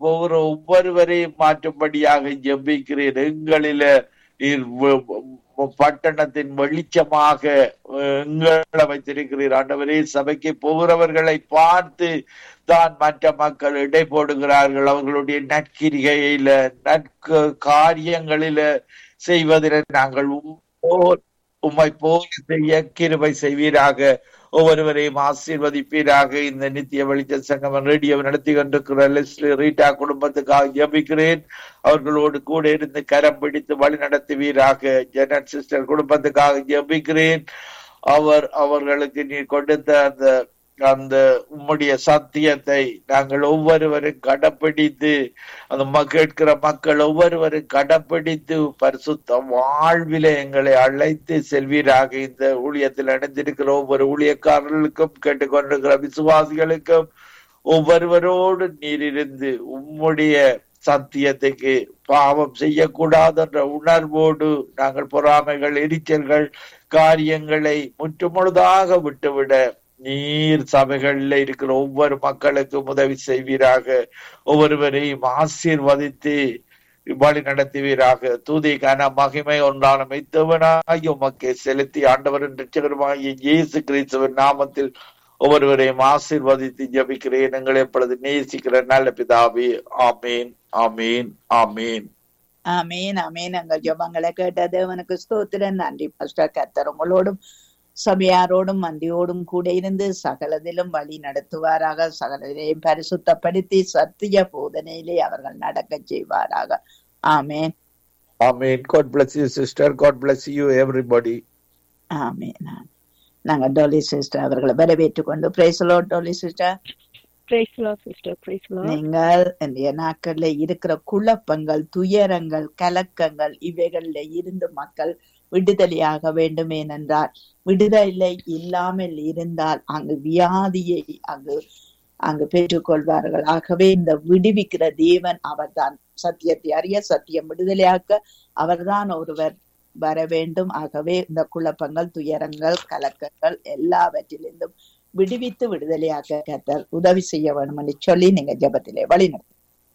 போகிற ஒவ்வொருவரையும் மாற்றும்படியாக ஜெபிக்கிறேன் எங்களில நீர் வ- வ- பட்டணத்தின் வெளிச்சமாக அஹ், எங்களை வைத்திருக்கிறீர் ஆண்டவரே சபைக்கு போகிறவர்களை பார்த்து தான் மற்ற மக்கள் இடை போடுகிறார்கள் அவர்களுடைய நற்கிரிகையில நற்க காரியங்களில செய்வதில் நாங்கள் உம்மோர் உம்மை போல செய்ய கிருபை செய்வீராக ஒவ்வொருவரையும் ஆசீர்வதிப்பீராக இந்த நித்திய வெளிச்ச சங்கம் ரேடியோ நடத்தி கொண்டிருக்கிற லெஸ்லி ரீட்டா குடும்பத்துக்காக ஜெபிக்கிறேன் அவர்களோடு கூட இருந்து கரம் பிடித்து வழி நடத்துவீராக ஜெனட் சிஸ்டர் குடும்பத்துக்காக ஜெபிக்கிறேன் அவர் அவர்களுக்கு நீ கொடுத்த அந்த அந்த உம்முடைய சத்தியத்தை நாங்கள் ஒவ்வொருவரும் கடைப்பிடித்து அந்த ம- கேட்கிற மக்கள் ஒவ்வொருவரும் கடைப்பிடித்து பரிசுத்த வாழ்விலே எங்களை அழைத்து செல்வீராக இந்த ஊழியத்தில் இணைந்திருக்கிற ஒவ்வொரு ஊழியக்காரர்களுக்கும் கேட்டுக்கொண்டிருக்கிற விசுவாசிகளுக்கும் ஒவ்வொருவரோடு நீர் இருந்து உம்முடைய சத்தியத்துக்கு பாவம் செய்யக்கூடாது என்ற உணர்வோடு நாங்கள் பொறாமைகள் எரிச்சல்கள் காரியங்களை முற்றுமுழுதாக விட்டுவிட நீர் சபைகளில் இருக்கிற ஒவ்வொரு மக்களுக்கும் உதவி செய்வீராக ஒவ்வொருவரையும் ஆசீர்வதித்து வழி நடத்துவீராக தூதிக்கான மகிமை ஒன்றான மெய்த்தவனாய் உமக்கு செலுத்தி ஆண்டவரின் ரட்சகருமாகிய இயேசு கிறிஸ்துவின் நாமத்தில் ஒவ்வொருவரையும் ஆசீர்வதித்து ஜபிக்கிறேன் எங்களை எப்பொழுது நேசிக்கிற நல்ல பிதாவே ஆமீன் ஆமீன் ஆமீன் ஆமீன் ஆமீன் எங்கள் ஜெபங்களை கேட்ட தேவனுக்கு ஸ்தோத்திரம் நன்றி பாஸ்டர் கர்த்தர் உங்களோடும் சபையாரோடும் மந்தியோடும் கூட இருந்து சகலதிலும் வழி நடத்துவாராக சகலதையும் பரிசுத்தப்படுத்தி சத்திய போதனையிலே அவர்கள் நடக்க செய்வாராக ஆமேன் ஆமீன் God bless you sister God bless you everybody ஆமேன் ஆமேன். நாங்க டோலி சிஸ்டர் அவர்களை வரவேற்றுக் கொண்டு praise the Lord Dolly sister Praise the Lord, sister. Praise the Lord. நீங்கள் இந்த நாட்கள்ல இருக்கிற குழப்பங்கள் துயரங்கள் கலக்கங்கள் இவைகள்ல இருந்து மக்கள் விடுதலையாக வேண்டும் ஏனென்றால் விடுதலை இல்லாமல் இருந்தால் அங்கு வியாதியை அங்கு அங்கு பெற்றுக்கொள்வார்கள் ஆகவே இந்த விடுவிக்கிற தேவன் அவர்தான் சத்தியத்தை அறிய சத்தியம் விடுதலையாக்க அவர்தான் ஒருவர் வர வேண்டும் ஆகவே இந்த குழப்பங்கள் துயரங்கள் கலக்கங்கள் எல்லாவற்றிலிருந்தும் விடுவித்து விடுதலையாக்க கர்த்தர் உதவி செய்ய வேண்டும் என்று சொல்லி நீங்க ஜெபத்திலே வழி நடத்து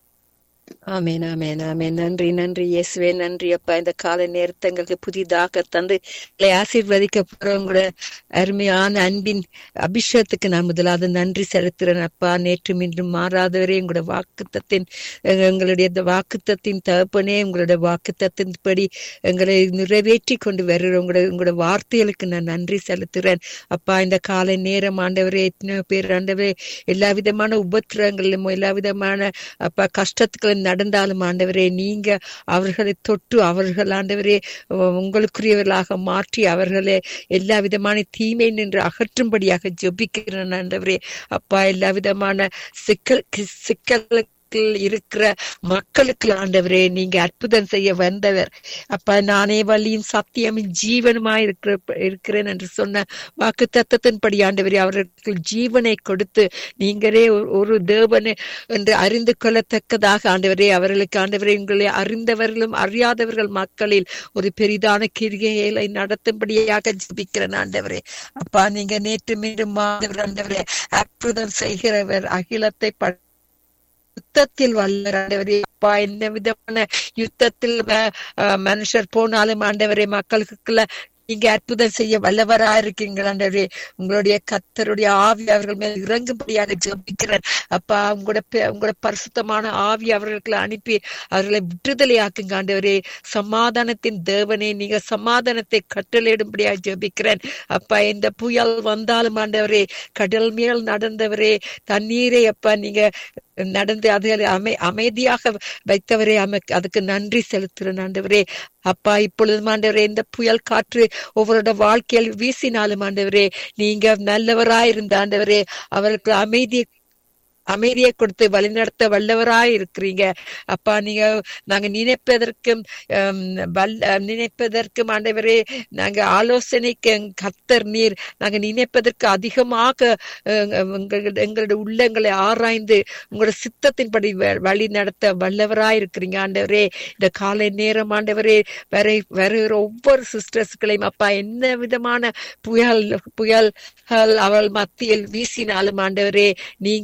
ஆமென் ஆமென் ஆமென் நன்றி நன்றி இயேசுவே நன்றி அப்பா இந்த கால நேரத்தை எங்களுக்கு புதிதாக தந்து எங்களை ஆசீர்வதிக்க போறவங்களோட அருமையான அன்பின் அபிஷேகத்துக்கு நான் முதலாவது நன்றி செலுத்துறேன் அப்பா நேற்று மீண்டும் மாறாதவரே உங்களோட வாக்குத்தத்தின் எங்களுடைய இந்த வாக்குத்தத்தின் தகப்பனே உங்களோட வாக்குத்தத்தின்படி எங்களை நிறைவேற்றி கொண்டு வருகிற உங்களோட உங்களோட வார்த்தைகளுக்கு நான் நன்றி செலுத்துறேன் அப்பா இந்த காலை நேரம் ஆண்டவரே எத்தனையோ பேர் ஆண்டவரே எல்லா விதமான உபத்திரங்களிலும் எல்லா விதமான அப்பா கஷ்டத்துக்கள் நடந்தாலும் ஆண்டவரே நீங்க அவர்களை தொட்டு அவர்கள் ஆண்டவரே உ- உங்களுக்குரியவர்களாக மாற்றி அவர்களை எல்லா விதமான தீமை நின்று அகற்றும்படியாக ஜெபிக்கிறேன் ஆண்டவரே அப்பா எல்லா விதமான சிக்கல் சிக்கலுக்கு இருக்கிற மக்களுக்கு ஆண்டவரே நீங்க அற்புதம் செய்ய வந்தவர் அப்பா நானே வழியும் சத்தியமும் ஜீவனுமா இருக்கிற இருக்கிறேன் என்று சொன்ன வாக்கு தத்தத்தின்படி ஆண்டவரே அவர்களுக்கு ஜீவனை கொடுத்து நீங்களே ஒரு- ஒரு தேவனை என்று அறிந்து கொள்ளத்தக்கதாக ஆண்டவரே அவர்களுக்கு ஆண்டவரே உங்களை அறிந்தவர்களும் அறியாதவர்கள் மக்களில் ஒரு பெரிதான கிரிகைகளை நடத்தும்படியாக ஜெபிக்கிறேன் ஆண்டவரே அப்பா நீங்க நேற்று மீண்டும் மாதவர் ஆண்டவரே அற்புதம் செய்கிறவர் அகிலத்தை ப- யுத்தத்தில் வல்லவர் ஆண்டவரே அப்பா என்ன விதமான யுத்தத்தில் ம- அஹ் மனுஷர் போனாலும் ஆண்டவரே மக்களுக்குள்ள நீங்க அற்புதம் செய்ய வல்லவரா இருக்கீங்க ஆண்டவரே உங்களுடைய கத்தருடைய ஆவி அவர்கள் மேல் இறங்கும்படியாக ஜெபிக்கிறேன் அப்பா உங்களோட பே- உங்களோட பரிசுத்தமான ஆவி அவர்களுக்கு அனுப்பி அவர்களை விடுதலையாக்குங்க ஆண்டவரே சமாதானத்தின் தேவனே நீங்க சமாதானத்தை கட்டளையிடும்படியாக ஜெபிக்கிறேன் அப்பா இந்த புயல் வந்தாலும் ஆண்டவரே கடல் மேல் நடந்தவரே தண்ணீரை அப்பா நீங்க நடந்து அதை அமை அமைதியாக வைத்தவரே அம- அதுக்கு நன்றி செலுத்துறேன் ஆண்டவரே அப்பா இப்பொழுதும் ஆண்டவரே இந்த புயல் காற்று ஒவ்வொருட வாழ்க்கையில் வீசினாலும் ஆண்டவரே நீங்க நல்லவராயிருந்த ஆண்டவரே அவருக்கு அமைதி அமைதியை கொடுத்து வழிநடத்த வல்லவராய் இருக்கிறீங்க அப்பா நீங்க நாங்க நினைப்பதற்கும் ஹம், வல்ல நினைப்பதற்கும் ஆண்டவரே நாங்க ஆலோசனைக்கு கத்தர் நீர் நாங்க நினைப்பதற்கு அதிகமாக அஹ், எங்கள் எங்களுடைய உள்ளங்களை ஆராய்ந்து உங்களோட சித்தத்தின்படி வ- வழி நடத்த வல்லவராய் இருக்கிறீங்க ஆண்டவரே இந்த காலை நேரம் ஆண்டவரே வர வருகிற ஒவ்வொரு சிஸ்டர்ஸ்களையும் அப்பா என்ன விதமான புயல் புயல் அவள் மத்தியில் வீசினாலும் ஆண்டவரே நீங்க அப்பா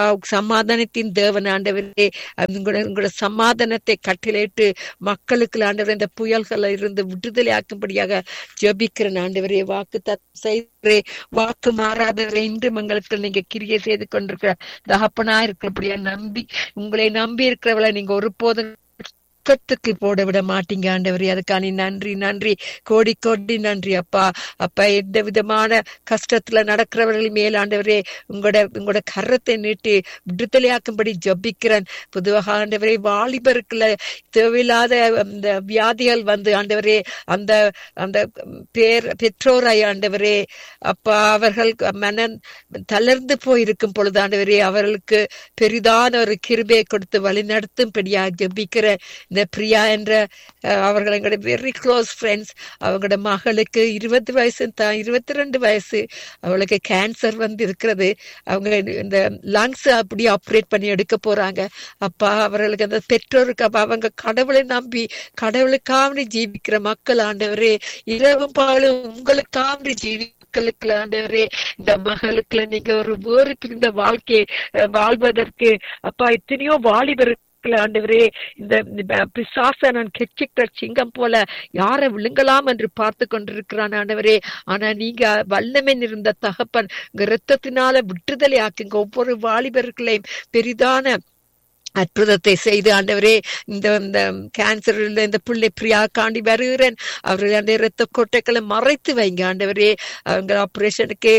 சமாதானத்தின் தேவன் ஆண்டவரே உங்களோட உங்களோட சமாதானத்தை கட்டளையிட்டு மக்களுக்கு ஆண்டவர் இந்த புயல்களை இருந்து விடுதலை ஆக்கும்படியாக ஜபிக்கிறேன் ஆண்டவரே வாக்கு செய்கிறே வாக்கு மாறாதவரை இன்று மங்களுக்கு நீங்க கிரியை செய்து கொண்டிருக்கிற தகப்பனா இருக்கிறபடியா நம்பி உங்களை நம்பி இருக்கிறவளை நீங்க ஒருபோதும் துக்கத்துக்கு போட விட மாட்டீங்க ஆண்டவரே அதுக்கான நன்றி நன்றி கோடி கோடி நன்றி அப்பா அப்பா எந்த விதமான கஷ்டத்துல நடக்கிறவர்கள் மேல் ஆண்டவரே உங்களோட உங்களோட கரத்தை நீட்டி விடுதலையாக்கும்படி ஜபிக்கிறேன் பொதுவாக ஆண்டவரே வாலிபருக்குள்ள தேவையில்லாத அந்த வியாதிகள் வந்து ஆண்டவரே அந்த அந்த பேர் பெற்றோராய் ஆண்டவரே அப்பா அவர்கள் மனம் தளர்ந்து போயிருக்கும் பொழுது ஆண்டவரே அவர்களுக்கு பெரிதான ஒரு கிருபையை கொடுத்து வழி நடத்தும்படியா ஜபிக்கிற இந்த பிரியா என்ற அவர்கள் எங்களுடைய வெரி க்ளோஸ் ஃப்ரெண்ட்ஸ் அவங்களோட மகளுக்கு இருபது வயசு தான் இருபத்தி ரெண்டு வயசு அவளுக்கு கேன்சர் வந்து இருக்கிறது அவங்க இந்த லங்ஸ் அப்படி ஆப்ரேட் பண்ணி எடுக்க போறாங்க அப்பா அவர்களுக்கு அந்த பெற்றோருக்கு அப்ப அவங்க கடவுளை நம்பி கடவுளுக்காக ஜீவிக்கிற மக்கள் ஆண்டவரே இரவும் பாலும் உங்களுக்காக ஜீவி மக்களுக்கு ஆண்டவரே இந்த மகளுக்குள்ள நீங்க ஒரு வேறு இந்த வாழ்க்கையை வாழ்வதற்கு அப்பா எத்தனையோ வாலிபருக்கு ஆண்டவரே இந்த பிசாசனன் கெச்சிக்கிற சிங்கம் போல யாரை விழுங்கலாம் என்று பார்த்து கொண்டிருக்கிறான் ஆண்டவரே ஆனா நீங்க வல்லமை இருந்த தகப்பன் உங்க ரத்தத்தினால விட்டுதலை ஆக்குங்க ஒவ்வொரு வாலிபர்களையும் பெரிதான அற்புதத்தை செய்து ஆண்டவரே இந்த இந்த கேன்சர் இந்த பிள்ளை பிரியா காண்டி வருகிறேன் அவர்கள் அந்த இரத்த கொட்டைகளை மறைத்து வைங்க ஆண்டவரே அவங்க ஆபரேஷனுக்கு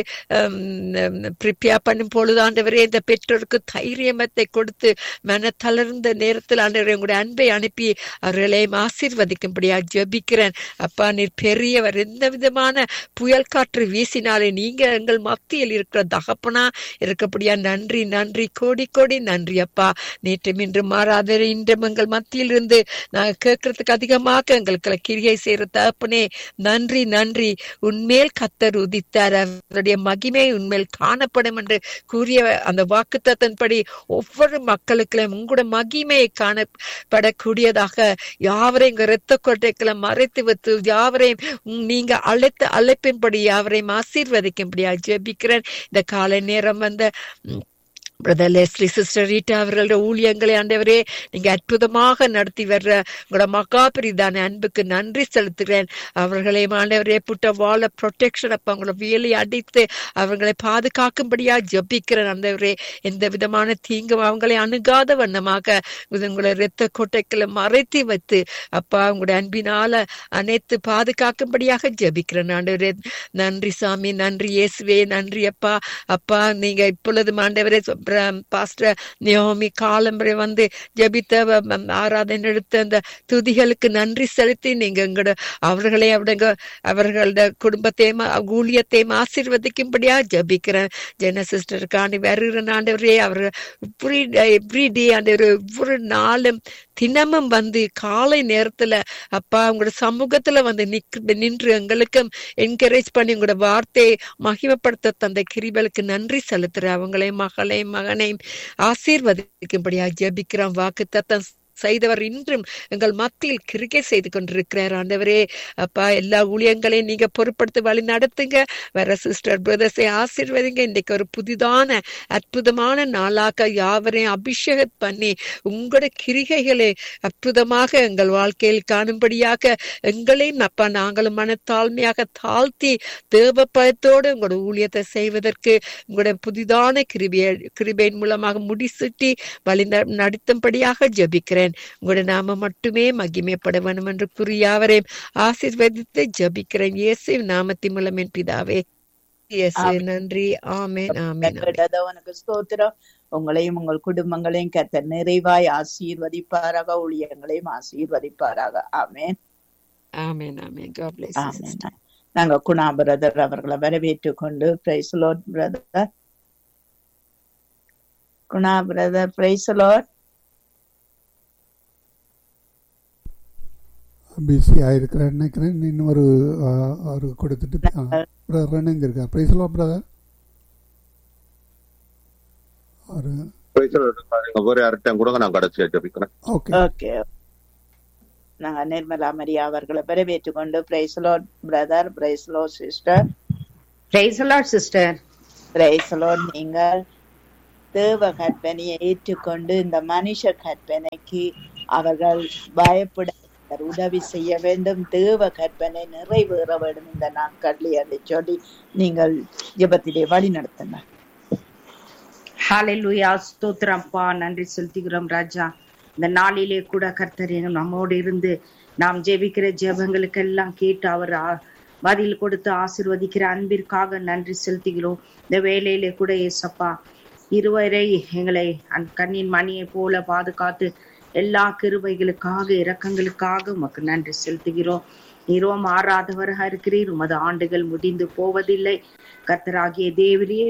ப்ரிப்பேர் பண்ணும் பொழுது ஆண்டவரே இந்த பெற்றோருக்கு தைரியமத்தை கொடுத்து மன தளர்ந்த நேரத்தில் ஆண்டவரே உங்களுடைய அன்பை அனுப்பி அவர்களையும் ஆசீர்வதிக்கும்படியா ஜபிக்கிறேன் அப்பா நீர் பெரியவர் எந்த விதமான புயல் காற்று வீசினாலே நீங்க எங்கள் மத்தியில் இருக்கிற தகப்பனா இருக்கப்படியா நன்றி நன்றி கோடி கோடி நன்றி அப்பா நேற்று இன்று மாறாத இன்றும் எங்கள் மத்தியில் இருந்து நாங்கள் கேட்கறதுக்கு அதிகமாக எங்களுக்கு கிரியை செய்யற தகப்பனே நன்றி நன்றி உண்மேல் கத்தர் உதித்தார் அவருடைய மகிமை உண்மையில் காணப்படும் என்று கூறிய அந்த வாக்குத்தத்தின்படி ஒவ்வொரு மக்களுக்கும் உங்களோட மகிமையை காணப்படக்கூடியதாக யாவரையும் இங்க இரத்த கோட்டைகளை மறைத்து வைத்து யாவரையும் நீங்க அழைத்த அழைப்பின்படி யாவரையும் ஆசீர்வதிக்கும்படியா ஜெபிக்கிறேன் இந்த காலை நேரம் வந்த பிரதர் லெஸ்லி சிஸ்டர் ரீட்டா அவர்களுடைய ஊழியங்களை ஆண்டவரே நீங்க அற்புதமாக நடத்தி வர்ற உங்களோட மகாபிரிதான அன்புக்கு நன்றி செலுத்துகிறேன் அவர்களை ஆண்டவரே புட்ட வாழ ப்ரொடெக்ஷன் அப்ப அவங்கள வேலை அடித்து அவர்களை பாதுகாக்கும்படியா ஜபிக்கிறேன் ஆண்டவரே எந்த விதமான தீங்கும் அவங்களை அணுகாத வண்ணமாக உங்களை இரத்த கொட்டைகளை மறைத்து வைத்து அப்பா உங்களுடைய அன்பினால அனைத்து பாதுகாக்கும்படியாக ஜபிக்கிறேன் ஆண்டவரே நன்றி சாமி நன்றி இயேசுவே நன்றி அப்பா அப்பா நீங்க இப்பொழுது ஆண்டவரே பாஸ்டர் நியோமி காலம்பரை வந்து ஜபித்த ஆராதனை எடுத்த அந்த துதிகளுக்கு நன்றி செலுத்தி நீங்க எங்களோட அவர்களை அவருங்க அவர்களோட குடும்பத்தையும் ஊழியத்தையும் ஆசீர்வதிக்கும்படியா ஜபிக்கிறேன் ஜென சிஸ்டருக்காண்டி வருகிற ஆண்டவரே அவர் எவ்ரி எவ்ரி டே ஆண்டவர் ஒவ்வொரு நாளும் தினமும் வந்து காலை நேரத்துல அப்பா உங்களோட சமூகத்துல வந்து நிக் நின்று எங்களுக்கும் என்கரேஜ் பண்ணி உங்களோட வார்த்தையை மகிமப்படுத்த தந்த கிரிபலுக்கு நன்றி செலுத்துற அவங்களையும் மகளையும் மகனையும் ஆசீர்வதிக்கும்படியா ஜபிக்கிறோம் வாக்கு தத்தம் செய்தவர் இன்றும் எங்கள் மத்தியில் கிரிக்கை செய்து கொண்டிருக்கிறார் ஆண்டவரே அப்பா எல்லா ஊழியங்களையும் நீங்க பொருட்படுத்தி வழி நடத்துங்க வேற சிஸ்டர் பிரதர்ஸை ஆசீர்வதிங்க இன்னைக்கு ஒரு புதிதான அற்புதமான நாளாக யாவரையும் அபிஷேகம் பண்ணி உங்களோட கிரிகைகளை அற்புதமாக எங்கள் வாழ்க்கையில் காணும்படியாக எங்களையும் அப்பா நாங்களும் மனத்தாழ்மையாக தாழ்த்தி தேவ பயத்தோடு உங்களோட ஊழியத்தை செய்வதற்கு உங்களுடைய புதிதான கிருபிய கிருபையின் மூலமாக முடிசூட்டி வழி நடத்தும்படியாக ஜபிக்கிறேன் உங்களுடைய நாம மட்டுமே மகிமைப்பட வேணும் என்று கூறியாவரையும் ஆசீர்வதித்து ஜபிக்கிறேன் இயேசு நாமத்தின் மூலம் என் பிதாவே இயேசு நன்றி ஆமேன் ஆமேன் உனக்கு ஸ்தோத்திரம் உங்களையும் உங்கள் குடும்பங்களையும் கத்த நிறைவாய் ஆசீர்வதிப்பாராக ஊழியங்களையும் ஆசீர்வதிப்பாராக ஆமேன் ஆமேன் ஆமேன் God bless you, amen sister. நாங்க குணா பிரதர் அவர்களை வரவேற்று கொண்டு praise the Lord brother Guna brother praise the Lord பிஸியாக இருக்கிறேன்னு நினைக்கிறேன் இன்னும் ஒரு ஆ, அவருக்கு கொடுத்துட்டு பிரதர் ரன்னிங் இருக்கா பிரைஸ்லோ பிரதர் ஒரு வேற யார்கிட்ட கூட நான் கடைசியா ஜபிக்கிறேன் ஓகே ஓகே நாங்க நிர்மலா மரியா அவர்களை வரவேற்று கொண்டு praise the Lord brother praise the Lord sister Praise the Lord, sister. Praise the Lord நீங்கள் தேவ கற்பனையை ஏற்றுக்கொண்டு இந்த மனுஷ கற்பனைக்கு அவர்கள் பயப்பட அவர் உதவி செய்ய வேண்டும் தேவ கற்பனை நிறைவேற வேண்டும் இந்த நாட்களில் என்று சொல்லி நீங்கள் ஜெபத்திலே வழி நடத்துங்க ஹalleluya ஸ்தோத்திரம்ப்பா நன்றி செலுத்துகிறோம் ராஜா இந்த நாளிலே கூட கர்த்தர் எங்க நம்மோடு இருந்து நாம் ஜெபிக்கிற ஜெபங்களுக்கெல்லாம் கேட்டு அவர் ஆ- பதில் கொடுத்து ஆசீர்வதிக்கிற அன்பிற்காக நன்றி செலுத்துகிறோம் இந்த வேலையிலே கூட ஏசப்பா இருவரை எங்களை அந் கண்ணின் மணியை போல பாதுகாத்து எல்லா கிருபைகளுக்காக இரக்கங்களுக்காக உமக்கு நன்றி செலுத்துகிறோம் நீரோ மாறாதவராக இருக்கிறீர் உமது ஆண்டுகள் முடிந்து போவதில்லை கர்த்தராகிய தேவரே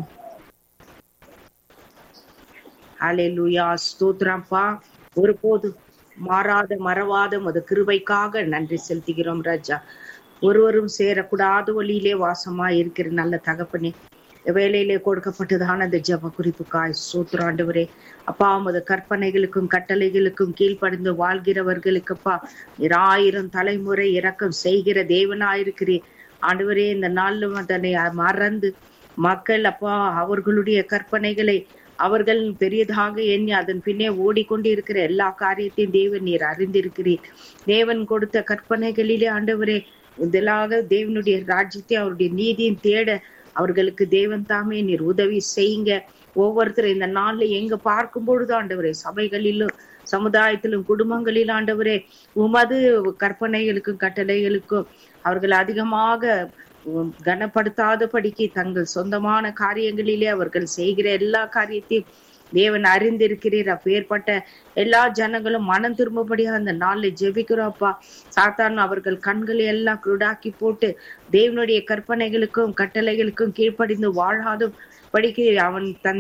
அலையலுயா ஸ்தோத்திரம்ப்பா ஒருபோது மாறாத மறவாத மது கிருபைக்காக நன்றி செலுத்துகிறோம் ராஜா ஒருவரும் சேரக்கூடாத வழியிலே வாசமா இருக்கிற நல்ல தகப்பனே வேலையிலே கொடுக்கப்பட்டதான அந்த ஜப குறிப்புக்காய் சூத்திராண்டவரே அப்பா உமது கற்பனைகளுக்கும் கட்டளைகளுக்கும் கீழ்ப்படிந்து வாழ்கிறவர்களுக்குப்பா நீர் ஆயிரம் தலைமுறை இரக்கம் செய்கிற தேவனாயிருக்கிறீர் ஆண்டவரே இந்த நாளிலும் அதனை மறந்து மக்கள் அப்பா அவர்களுடைய கற்பனைகளை அவர்கள் பெரியதாக எண்ணி அதன் பின்னே ஓடிக்கொண்டு இருக்கிற எல்லா காரியத்தையும் தேவன் நீர் அறிந்திருக்கிறீர் தேவன் கொடுத்த கற்பனைகளிலே ஆண்டவரே முதலாக தேவனுடைய ராஜ்யத்தை அவருடைய நீதியும் தேட அவர்களுக்கு தேவன் தாமே நீர் உதவி செய்யுங்க ஒவ்வொருத்தரும் இந்த நாள்ல எங்க பார்க்கும் பொழுது ஆண்டவரே சபைகளிலும் சமுதாயத்திலும் குடும்பங்களிலும் ஆண்டவரே உமது கற்பனைகளுக்கும் கட்டளைகளுக்கும் அவர்கள் அதிகமாக உம், கனப்படுத்தாதபடிக்கு தங்கள் சொந்தமான காரியங்களிலே அவர்கள் செய்கிற எல்லா காரியத்தையும் தேவன் அறிந்திருக்கிறீர் அப்பேற்பட்ட எல்லா ஜனங்களும் மனம் திரும்பபடியா அந்த நாளில் ஜெபிக்கிறோம்ப்பா சாத்தான் அவர்கள் கண்களை எல்லாம் குருடாக்கி போட்டு தேவனுடைய கற்பனைகளுக்கும் கட்டளைகளுக்கும் கீழ்ப்படிந்து வாழாத படிக்கு அவன் தன்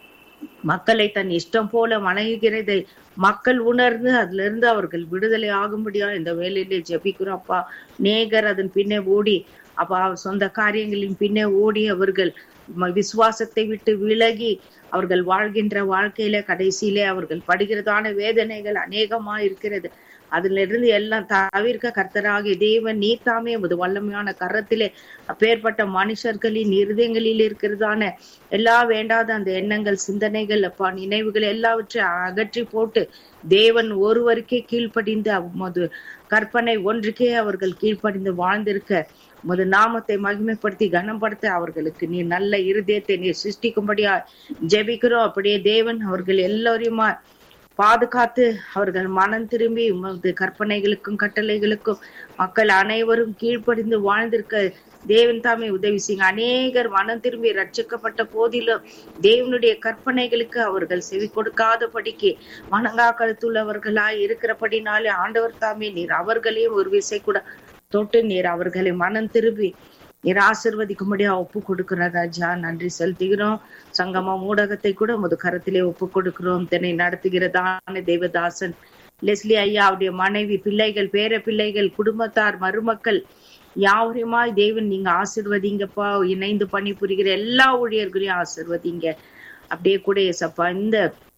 மக்களை தன் இஷ்டம் போல வணங்குகிறதை மக்கள் உணர்ந்து அதுல இருந்து அவர்கள் விடுதலை ஆகும்படியா இந்த வேலையிலே ஜெபிக்கிறோம் அப்பா நேகர் அதன் பின்னே ஓடி அப்பா அவர் சொந்த காரியங்களின் பின்னே ஓடி அவர்கள் ம- விசுவாசத்தை விட்டு விலகி அவர்கள் வாழ்கின்ற வாழ்க்கையில கடைசியிலே அவர்கள் படுகிறதான வேதனைகள் அநேகமா இருக்கிறது அதுல இருந்து எல்லாம் தவிர்க்க கர்த்தராகிய தேவன் நீர் தாமே உமது வல்லமையான கரத்திலே அப்பேற்பட்ட மனுஷர்களின் இருதயங்களில் இருக்கிறதான எல்லா வேண்டாத அந்த எண்ணங்கள் சிந்தனைகள் அப்பா நினைவுகள் எல்லாவற்றையும் அகற்றி போட்டு தேவன் ஒருவருக்கே கீழ்ப்படிந்து உமது கற்பனை ஒன்றுக்கே அவர்கள் கீழ்ப்படிந்து வாழ்ந்திருக்க உமது நாமத்தை மகிமைப்படுத்தி கனப்படுத்த அவர்களுக்கு நீ நல்ல இருதயத்தை நீ சிருஷ்டிக்கும்படியா ஜெபிக்கிறோம் அப்படியே தேவன் அவர்கள் எல்லோரையுமா பாதுகாத்து அவர்கள் மனம் திரும்பி உமது கற்பனைகளுக்கும் கட்டளைகளுக்கும் மக்கள் அனைவரும் கீழ்ப்படிந்து வாழ்ந்திருக்க தேவன் தாமே உதவி செய்யுங்க அநேகர் மனம் திரும்பி ரட்சிக்கப்பட்ட போதிலும் தேவனுடைய கற்பனைகளுக்கு அவர்கள் செவி கொடுக்காதபடிக்கு வணங்கா கருத்துள்ளவர்களாய் இருக்கிறபடினாலே ஆண்டவர் தாமே நீர் அவர்களையும் ஒரு விசை கூட தொட்டு நீர் அவர்களை மனம் திரும்பி நீர் ஆசிர்வதிக்கும்படியா ஒப்பு கொடுக்கிற ராஜா நன்றி செலுத்துகிறோம் சங்கமம் ஊடகத்தை கூட உமது கரத்திலே ஒப்பு கொடுக்கிறோம் தன்னை நடத்துகிறதான தேவதாசன் லெஸ்லி ஐயா அவருடைய மனைவி பிள்ளைகள் பேர பிள்ளைகள் குடும்பத்தார் மருமக்கள் யாவரையுமாய் தேவன் நீங்க ஆசிர்வதிங்கப்பா இணைந்து பணிபுரிகிற எல்லா ஊழியர்களையும் ஆசிர்வதிங்க அப்படியே கூட ஏசப்பா இந்த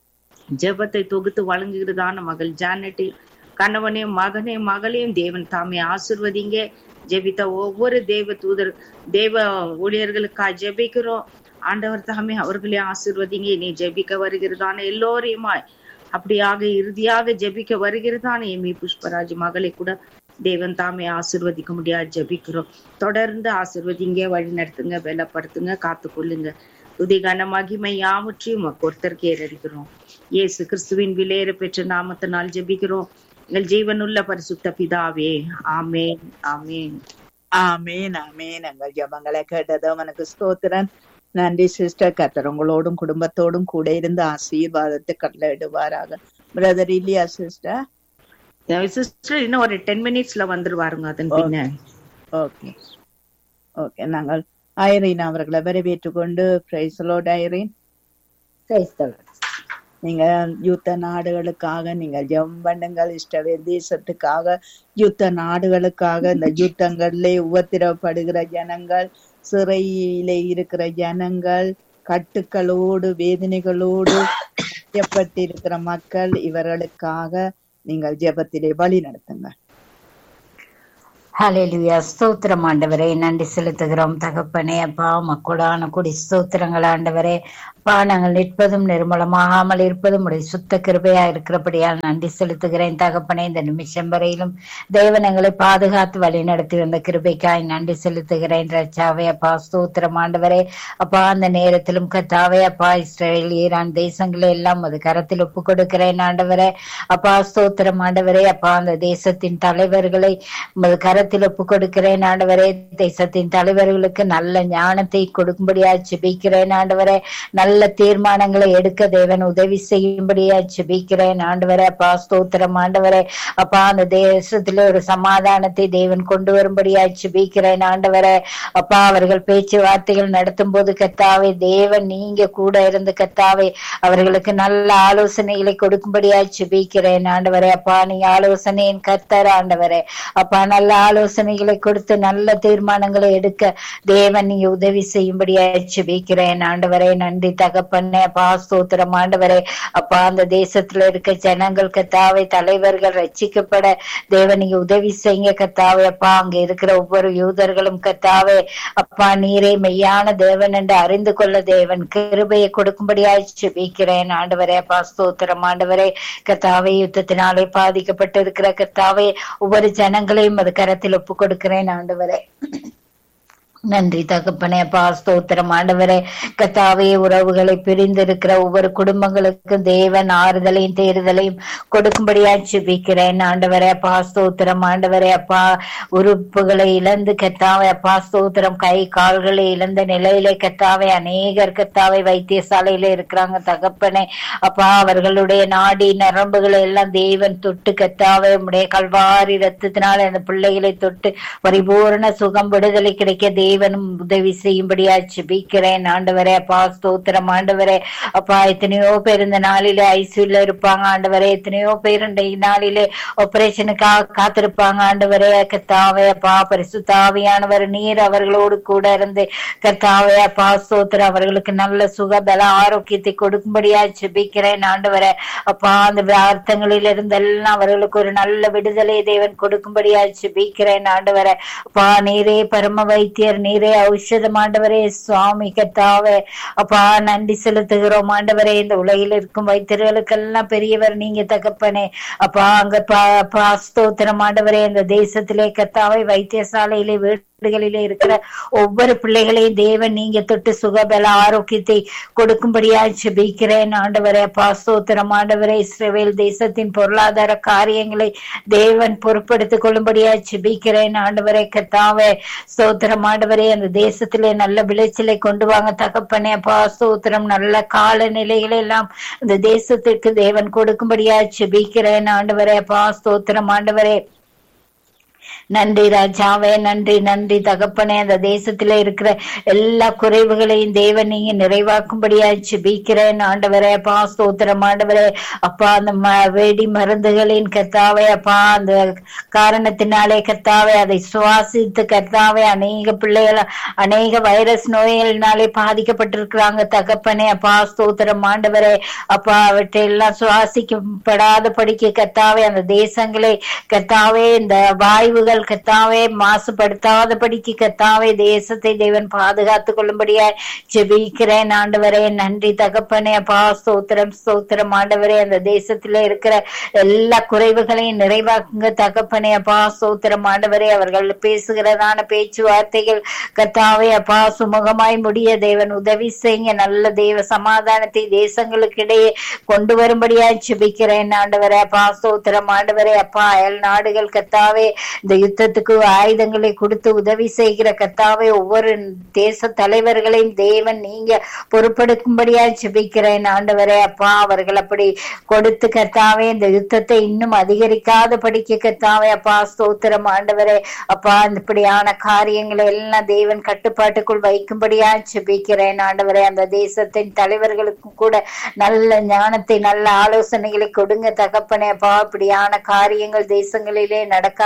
ஜெபத்தை தொகுத்து வழங்குகிறதான மகள் ஜானட்டி கணவனையும் மகனையும் மகளையும் தேவன் தாமே ஆசிர்வதிங்க ஜெபித்த ஒவ்வொரு தேவ தூதர் தேவ ஊழியர்களுக்காக ஜெபிக்கிறோம் ஆண்டவர் தாமே அவர்களையும் ஆசிர்வதிங்க நீ ஜெபிக்க வருகிறதான எல்லோரையுமாய் அப்படியாக இறுதியாக ஜெபிக்க வருகிறதான எமி புஷ்பராஜ் மகளை கூட தேவன் தாமே ஆசிர்வதிக்க முடியாது ஜெபிக்கிறோம் தொடர்ந்து ஆசிர்வதிங்க வழி நடத்துங்க பலப்படுத்துங்க காத்துக்கொள்ளுங்க துதி கன மகிமை யாவற்றையும் ஒருத்தருக்கு ஏறடிக்கிறோம் இயேசு கிறிஸ்துவின் விலையேற பெற்ற நாமத்தினால் ஜெபிக்கிறோம் எங்கள் ஜீவனுள்ள பரிசுத்த பிதாவே ஆமேன் ஆமேன் ஆமேன் ஆமேன் எங்கள் ஜபங்களை கேட்டது அவனுக்கு ஸ்தோத்திரன் நன்றி சிஸ்டர் கத்தர் உங்களோடும் குடும்பத்தோடும் கூட இருந்து ஆசீர்வாதத்தை கட்டளையிடுவாராக பிரதர் இல்லையா சிஸ்டர் சிஸ்டர் இன்னும் ஒரு டென் மினிட்ஸ்ல வந்துருவாருங்க அதன் பின்ன ஓகே ஓகே நாங்கள் ஐரீன் அவர்களை வரவேற்றுக் கொண்டு பிரைசலோட் ஐரீன் நீங்க யுத்த நாடுகளுக்காக நீங்கள் ஜெபம் பண்ணுங்கள் இஷ்டவே தேசத்துக்காக யுத்த நாடுகளுக்காக இந்த யுத்தங்களிலே உபத்திரப்படுகிற ஜனங்கள் சிறையிலே இருக்கிற ஜனங்கள் கட்டுக்களோடு வேதனைகளோடு ஐயப்பட்டிருக்கிற மக்கள் இவர்களுக்காக நீங்கள் ஜெபத்திலே வழி நடத்துங்க ஹalleluya ஸ்தோத்திரம் ஆண்டவரே நன்றி செலுத்துகிறோம் தகப்பனே அப்பா மக்களான குடி ஸ்தோத்திரங்கள் ஆண்டவரே பா நாங்கள் நிற்பதும் நிர்மலமாகாமல் இருப்பதும் உடைய சுத்த கிருபையா இருக்கிறபடியால் நன்றி செலுத்துகிறேன் தகப்பனே இந்த நிமிஷம் வரையிலும் தேவன் எங்களை பாதுகாத்து வழி நடத்தி வந்த கிருபைக்காய் நன்றி செலுத்துகிறேன் ரச்சாவே அப்பா ஸ்தோத்திரம் ஆண்டவரே அப்பா அந்த நேரத்திலும் கத்தாவே அப்பா இஸ்ரேல் ஈரான் தேசங்களை எல்லாம் அது கரத்தில் ஒப்பு கொடுக்கிறேன் ஆண்டவரே அப்பா ஸ்தோத்திரம் ஆண்டவரே அப்பா அந்த தேசத்தின் தலைவர்களை உமது கரத்தில் ஒப்பு கொடுக்கிறேன் ஆண்டவரே தேசத்தின் தலைவர்களுக்கு நல்ல ஞானத்தை கொடுக்கும்படியா ஜெபிக்கிறேன் ஆண்டவரே நல்ல தீர்மானங்களை எடுக்க தேவன் உதவி செய்யும்படியா ஜெபிக்கிறேன் ஆண்டவரே அப்பா ஸ்தோத்திரம் ஆண்டவரே அப்பா அந்த தேசத்துல ஒரு சமாதானத்தை தேவன் கொண்டு வரும்படியா ஜெபிக்கிறேன் ஆண்டவரே அப்பா அவர்கள் பேச்சுவார்த்தைகள் நடத்தும் போது கத்தாவே தேவன் நீங்க கூட இருந்து கத்தாவே அவர்களுக்கு நல்ல ஆலோசனைகளை கொடுக்கும்படியா ஜெபிக்கிறேன் ஆண்டவரே அப்பா நீ ஆலோசனையின் கத்தர் ஆண்டவரே அப்பா நல்ல ஆலோசனைகளை கொடுத்து நல்ல தீர்மானங்களை எடுக்க தேவன் நீங்க உதவி செய்யும்படியா ஜெபிக்கிறேன் ஆண்டவரே நன்றி தகப்பனே அப்பா ஸ்தோத்திரம் ஆண்டவரே அப்பா அந்த தேசத்துல இருக்க ஜனங்கள் கத்தாவை தலைவர்கள் ரட்சிக்கப்பட தேவன் நீங்க உதவி செய்யுங்க கத்தாவே அப்பா அங்க இருக்கிற ஒவ்வொரு யூதர்களும் கத்தாவே அப்பா நீரே மெய்யான தேவன் என்று அறிந்து கொள்ள தேவன் கிருபையை கொடுக்கும்படியாய் ஜெபிக்கிறேன் ஆண்டவரே அப்பா ஸ்தோத்திரம் ஆண்டவரே கத்தாவே யுத்தத்தினாலே பாதிக்கப்பட்டு இருக்கிற கத்தாவே ஒவ்வொரு ஜனங்களையும் அது கரத்தில் ஒப்பு கொடுக்கிறேன் ஆண்டவரே நன்றி தகப்பனே அப்பா ஸ்தோத்திரம் ஆண்டவரே கத்தாவே உறவுகளை பிரிந்திருக்கிற ஒவ்வொரு குடும்பங்களுக்கும் தேவன் ஆறுதலையும் தேறுதலையும் கொடுக்கும்படியா ஜெபிக்கிறேன் ஆண்டவரே அப்பா ஸ்தோத்திரம் ஆண்டவரே அப்பா உறுப்புகளை இழந்து கத்தாவே அப்பா ஸ்தோத்திரம் கை கால்களை இழந்த நிலையிலே கத்தாவே அநேகர் கத்தாவே வைத்தியசாலையில இருக்கிறாங்க தகப்பனே அப்பா அவர்களுடைய நாடி நரம்புகளை எல்லாம் தேவன் தொட்டு கத்தாவே உடைய கல்வாரி ரத்தத்தினால் அந்த பிள்ளைகளை தொட்டு பரிபூரண சுகம் விடுதலை கிடைக்க தேவனும் உதவி செய்யும்படியா ஜெபிக்கிறேன் ஆண்டவரே அப்பா ஸ்தோத்திரம் ஆண்டவரே அப்பா எத்தனையோ பேர் இந்த நாளிலே ஐசியூல இருப்பாங்க ஆண்டவரே எத்தனையோ பேர் இந்த நாளிலே ஆபரேஷனுக்காக காத்திருப்பாங்க ஆண்டவரே கத்தாவே அப்பா பரிசுத்தாவியானவர் நீர் அவர்களோடு கூட இருந்து கத்தாவே அப்பா ஸ்தோத்திரம் அவர்களுக்கு நல்ல சுக பல ஆரோக்கியத்தை கொடுக்கும்படியா ஜெபிக்கிறேன் ஆண்டவரே அப்பா அந்த வார்த்தங்களில் இருந்தெல்லாம் அவர்களுக்கு ஒரு நல்ல விடுதலை தேவன் கொடுக்கும்படியா ஜெபிக்கிறேன் ஆண்டவரே அப்பா நீரே பரம வைத்தியர் நீரே ஔஷதம் ஆண்டவரே சுவாமி கத்தாவே அப்பா நன்றி செலுத்துகிறோம் ஆண்டவரே இந்த உலகில் இருக்கும் வைத்தியர்களுக்கெல்லாம் பெரியவர் நீங்க தகப்பனே அப்பா அங்க பா- பா ஸ்தோத்திரம் ஆண்டவரே இந்த தேசத்திலே கத்தாவை வைத்தியசாலையிலே வீடுகளிலே இருக்கிற ஒவ்வொரு பிள்ளைகளையும் தேவன் நீங்க தொட்டு சுகபல ஆரோக்கியத்தை கொடுக்கும்படியா ஜெபிக்கிறேன் ஆண்டவரே அப்பா ஸ்தோத்திரம் ஆண்டவரே இஸ்ரவேல் தேசத்தின் பொருளாதார காரியங்களை தேவன் பொறுப்படுத்திக் கொள்ளும்படியா ஜெபிக்கிறேன் ஆண்டவரே கத்தாவே ஸ்தோத்திரம் ஆண்டவரே அந்த தேசத்திலே நல்ல விளைச்சலை கொண்டு வாங்க தகப்பனே அப்பா ஸ்தோத்திரம் நல்ல காலநிலைகளை எல்லாம் இந்த தேசத்திற்கு தேவன் கொடுக்கும்படியா ஜெபிக்கிறேன் ஆண்டவரே அப்பா ஸ்தோத்திரம் ஆண்டவரே நன்றி ராஜாவே நன்றி நன்றி தகப்பனே அந்த தேசத்திலே இருக்கிற எல்லா குறைவுகளையும் தேவன் நீங்க நிறைவாக்கும்படியா ஜெபிக்கிறேன் ஆண்டவரே அப்பா ஸ்தோத்திரம் ஆண்டவரே அப்பா அந்த ம- வெடி மருந்துகளின் கத்தாவே அப்பா அந்த காரணத்தினாலே கத்தாவே அதை சுவாசித்து கத்தாவே அநேக பிள்ளைகள் அநேக வைரஸ் நோய்களினாலே பாதிக்கப்பட்டிருக்கிறாங்க தகப்பனே அப்பா ஸ்தோத்திரம் ஆண்டவரே அப்பா அவற்றை எல்லாம் சுவாசிக்கப்படாத படிக்க கத்தாவே அந்த தேசங்களை கத்தாவே இந்த வாயுகள் கத்தாவே மாசுபடுத்தாத படிக்கு கத்தாவே தேசத்தை தேவன் பாதுகாத்துக் கொள்ளும்படியா ஜெபிக்கிறேன் ஆண்டவரே நன்றி தகப்பனே அப்பா ஸ்தோத்திரம் ஸ்தோத்திரம் ஆண்டவரே அந்த தேசத்துல இருக்கிற எல்லா குறைவுகளையும் நிறைவாக்குங்க தகப்பனே அப்பா ஸ்தோத்திரம் ஆண்டவரே அவர்கள் பேசுகிறதான பேச்சுவார்த்தைகள் கத்தாவே அப்பா சுமூகமாய் முடிய தேவன் உதவி செய்யுங்க நல்ல தேவ சமாதானத்தை தேசங்களுக்கு இடையே கொண்டு வரும்படியா ஜெபிக்கிறேன் ஆண்டவரே அப்பா ஸ்தோத்திரம் ஆண்டவரே அப்பா அயல் நாடுகள் கத்தாவே இந்த யுத்தத்துக்கு ஆயுதங்களை கொடுத்து உதவி செய்கிற கத்தாவே ஒவ்வொரு தேச தலைவர்களையும் தேவன் நீங்க பொறுப்பெடுக்கும்படியா ஜெபிக்கிறேன் ஆண்டவரே அப்பா அவர்கள் அப்படி கொடுத்து கத்தாவே இந்த யுத்தத்தை இன்னும் அதிகரிக்காத படிக்க கத்தாவே அப்பா ஸ்தோத்திரம் ஆண்டவரே அப்பா இப்படியான காரியங்களை எல்லாம் தேவன் கட்டுப்பாட்டுக்குள் வைக்கும்படியா ஜெபிக்கிறேன் ஆண்டவரே அந்த தேசத்தின் தலைவர்களுக்கும் கூட நல்ல ஞானத்தை நல்ல ஆலோசனைகளை கொடுங்க தகப்பனே அப்பா இப்படியான காரியங்கள் தேசங்களிலே நடக்காத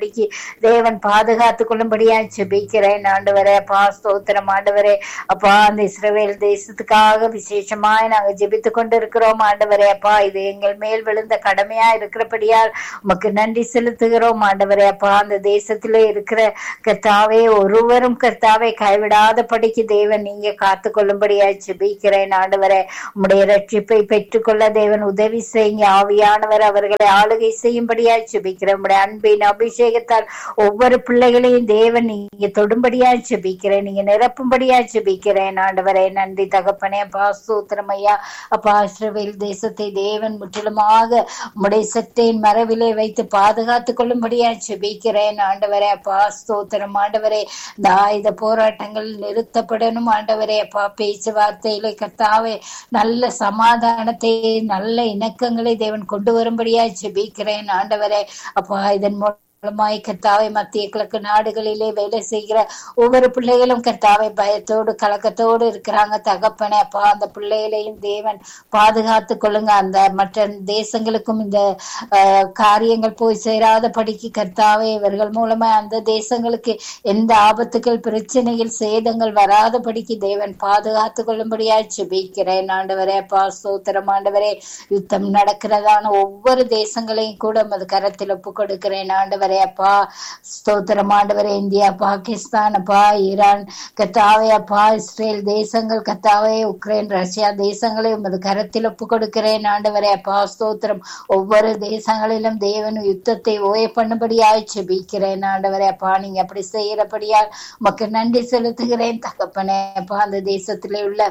படிக்கு தேவன் பாதுகாத்து கொள்ளும்படியா ஜெபிக்கிறேன் ஆண்டவரே அப்பா ஸ்தோத்திரம் ஆண்டவரே அப்பா அந்த இஸ்ரவேல் தேசத்துக்காக விசேஷமாய் நாங்க ஜெபித்து கொண்டு இருக்கிறோம் ஆண்டவரே அப்பா இது எங்கள் மேல் விழுந்த கடமையா இருக்கிறபடியால் உமக்கு நன்றி செலுத்துகிறோம் ஆண்டவரே அப்பா அந்த தேசத்திலே இருக்கிற கர்த்தாவே ஒருவரும் கர்த்தாவே கைவிடாத படிக்கு தேவன் நீங்க காத்து கொள்ளும்படியா ஜெபிக்கிறேன் ஆண்டவரே உம்முடைய ரட்சிப்பை பெற்றுக்கொள்ள தேவன் உதவி செய்யுங்க ஆவியானவர் அவர்களை ஆளுகை செய்யும்படியா ஜெபிக்கிறேன் உம்முடைய அன்பின் அபிஷேகத்தால் ஒவ்வொரு பிள்ளைகளையும் தேவன் நீங்க தொடும்படியா ஜெபிக்கிறேன் நீங்க நிரப்பும்படியா ஜெபிக்கிறேன் ஆண்டவரே நன்றி தகப்பனே அப்பா சூத்திரம் ஐயா அப்பா இஸ்ரவேல் தேசத்தை தேவன் முற்றிலுமாக உம்முடைய சத்தையின் மரவிலே வைத்து பாதுகாத்துக் கொள்ளும்படியா ஜெபிக்கிறேன் ஆண்டவரே அப்பா ஸ்தோத்திரம் ஆண்டவரே இந்த ஆயுத போராட்டங்கள் நிறுத்தப்படணும் ஆண்டவரே அப்பா பேச்சுவார்த்தையிலே கர்த்தாவே நல்ல சமாதானத்தை நல்ல இணக்கங்களை தேவன் கொண்டு வரும்படியா ஜெபிக்கிறேன் ஆண்டவரே அப்பா இதன் மூலமாய் கர்த்தாவை மத்திய கிழக்கு நாடுகளிலே வேலை செய்கிற ஒவ்வொரு பிள்ளைகளும் கர்த்தாவை பயத்தோடு கலக்கத்தோடு இருக்கிறாங்க தகப்பனே அப்பா அந்த பிள்ளைகளையும் தேவன் பாதுகாத்து கொள்ளுங்க அந்த மற்ற தேசங்களுக்கும் இந்த ஆஹ், காரியங்கள் போய் சேராத படிக்கு கர்த்தாவே இவர்கள் மூலமா அந்த தேசங்களுக்கு எந்த ஆபத்துகள் பிரச்சனைகள் சேதங்கள் வராத படிக்கு தேவன் பாதுகாத்து கொள்ளும்படியா ஜெபிக்கிறேன் ஆண்டவரே அப்பா ஸ்தோத்திரம் ஆண்டவரே யுத்தம் நடக்கிறதான ஒவ்வொரு தேசங்களையும் கூட உமது கரத்தில் ஒப்பு கொடுக்கிறேன் ஆண்டவரே அப்பா ஸ்தோத்திரம் ஆண்டவரே இந்தியா பாகிஸ்தான் அப்பா ஈரான் கத்தாவே அப்பா இஸ்ரேல் தேசங்கள் கத்தாவே உக்ரைன் ரஷ்யா தேசங்களை உமது கரத்தில் ஒப்பு கொடுக்கிறேன் ஆண்டவரே அப்பா ஸ்தோத்திரம் ஒவ்வொரு தேசங்களிலும் தேவன் யுத்தத்தை ஓய பண்ணும்படியாய் செபிக்கிறேன் ஆண்டவரே அப்பா நீங்க அப்படி செய்யறபடியால் உமக்கு நன்றி செலுத்துகிறேன் தகப்பனே அப்பா அந்த தேசத்திலே உள்ள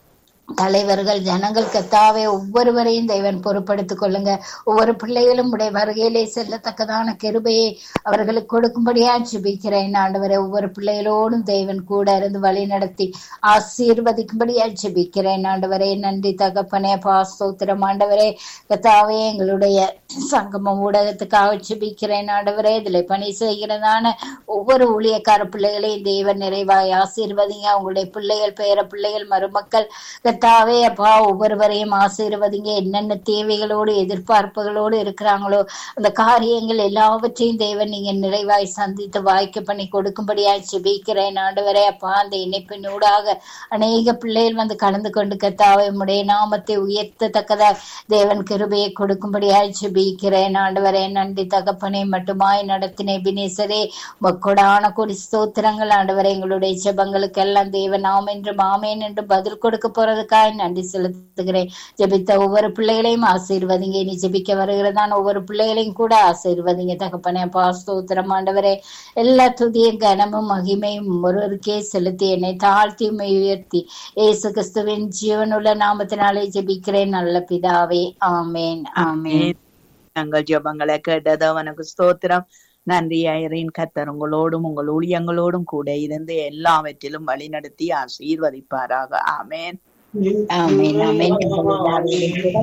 தலைவர்கள் ஜனங்கள் கத்தாவே ஒவ்வொருவரையும் தேவன் பொறுப்படுத்திக் கொள்ளுங்க ஒவ்வொரு பிள்ளைகளும் உடைய வருகையிலே செல்லத்தக்கதான கிருபையை அவர்களுக்கு கொடுக்கும்படியா ஜெபிக்கிறேன் ஆண்டவரே ஒவ்வொரு பிள்ளைகளோடும் தேவன் கூட இருந்து வழி நடத்தி ஆசீர்வதிக்கும்படியா ஜெபிக்கிறேன் ஆண்டவரே நன்றி தகப்பனே பாஸ்தோத்திரம் ஆண்டவரே கத்தாவே எங்களுடைய சங்கமம் ஊடகத்துக்காக ஜெபிக்கிறேன் ஆண்டவரே இதுல பணி செய்கிறதான ஒவ்வொரு ஊழியக்கார பிள்ளைகளையும் தேவன் நிறைவாய் ஆசீர்வதிங்க அவங்களுடைய பிள்ளைகள் பேர பிள்ளைகள் மருமக்கள் கத்தாவே அப்பா ஒவ்வொருவரையும் ஆசீர்வதிங்க என்னென்ன தேவைகளோடு எதிர்பார்ப்புகளோடு இருக்கிறாங்களோ அந்த காரியங்கள் எல்லாவற்றையும் தேவன் நீங்க நிறைவாய் சந்தித்து வாய்க்க பண்ணி கொடுக்கும்படியாய் செபிக்கிறேன் ஆண்டவரே அப்பா அந்த இணைப்பின் ஊடாக அநேக பிள்ளைகள் வந்து கலந்து கொண்டு கத்தாவே உடைய நாமத்தை உயர்த்தத்தக்கதா தேவன் கிருபையை கொடுக்கும்படியாய் செபிக்கிறேன் ஆண்டவரே நன்றி தகப்பனே மட்டுமாய் நடத்தின பினேசரே மக்கொடான கொடி ஸ்தோத்திரங்கள் ஆண்டவரே எங்களுடைய ஜெபங்களுக்கெல்லாம் தேவன் ஆம் என்றும் ஆமேன் என்று பதில் கொடுக்க போறதுக்காக நன்றி செலுத்துகிறேன் ஜெபித்த ஒவ்வொரு பிள்ளைகளையும் ஆசீர்வதிங்க நீ ஜெபிக்க வருகிறதான ஒவ்வொரு பிள்ளைகளையும் கூட ஆசீர்வதிங்க தகப்பனே அப்பா ஸ்தோத்திரம் ஆண்டவரே எல்லா துதியும் கனமும் மகிமையும் ஒருவருக்கே செலுத்தி என்னை தாழ்த்தி உம்மை உயர்த்தி இயேசு கிறிஸ்துவின் ஜீவனுள்ள நாமத்தினாலே ஜெபிக்கிறேன் நல்ல பிதாவே ஆமேன் ஆமேன் நாங்கள் ஜெபங்களை கேட்டது அவனுக்கு ஸ்தோத்திரம் நன்றி ஐயரின் கத்தர் உங்களோடும் உங்கள் ஊழியங்களோடும் கூட இருந்து எல்லாவற்றிலும் வழிநடத்தி ஆசீர்வதிப்பாராக ஆமேன் ஆமேன் ஆமேன் உங்கள் எல்லாரோடும் கூட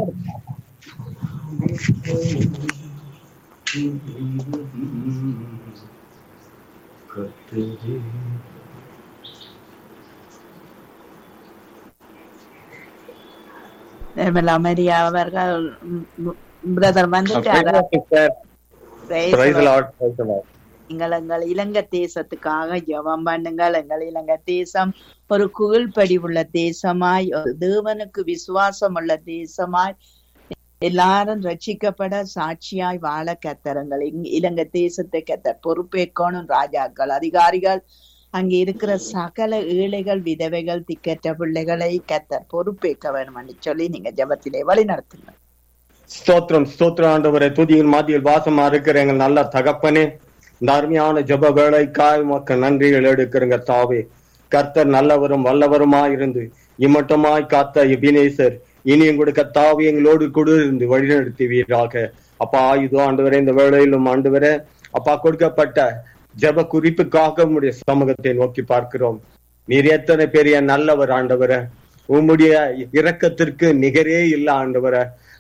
நிர்மலா மரியா அவர்கள் பிரதர் வந்துட்டாரா Praise Praise the the Lord. Lord. Praise the Lord. நீங்கள் எங்கள் இலங்கை தேசத்துக்காக ஜெபம் பண்ணுங்கள் எங்கள் இலங்கை தேசம் ஒரு கீழ்ப்படி உள்ள தேசமாய் ஒரு தேவனுக்கு விசுவாசம் உள்ள தேசமாய் எல்லாரும் ரட்சிக்கப்பட சாட்சியாய் வாழ கத்தருங்கள் இங் இலங்கை தேசத்தை கத்தர் பொறுப்பேற்கணும் ராஜாக்கள் அதிகாரிகள் அங்கே இருக்கிற சகல ஏழைகள் விதவைகள் திக்கற்ற பிள்ளைகளை கத்தர் பொறுப்பேற்க வேண்டும் என்று சொல்லி நீங்க ஜெபத்திலே வழி நடத்துங்க ஸ்தோத்திரம் ஸ்தோத்திரம் ஆண்டவரே துதியின் மத்தியில் வாசமா இருக்கிற எங்கள் நல்ல தகப்பனே இந்த அருமையான ஜப வேலைக்காய் உமக்கு நன்றிகள் எடுக்கிறங்க தாவே கர்த்தர் நல்லவரும் வல்லவருமாய் இருந்து இம்மட்டமாய் காத்த எபினேசர் இனியும் கொடுக்க தாவி எங்களோடு கூட இருந்து வழிநடத்துவீராக அப்பா இதோ ஆண்டவரே இந்த வேளையிலும் ஆண்டவரே அப்பா கொடுக்கப்பட்ட ஜப குறிப்புக்காக உம்முடைய சமூகத்தை நோக்கி பார்க்கிறோம் நீர் எத்தனை பெரிய நல்லவர் ஆண்டவரே உம்முடைய இரக்கத்திற்கு நிகரே இல்ல ஆண்டவரே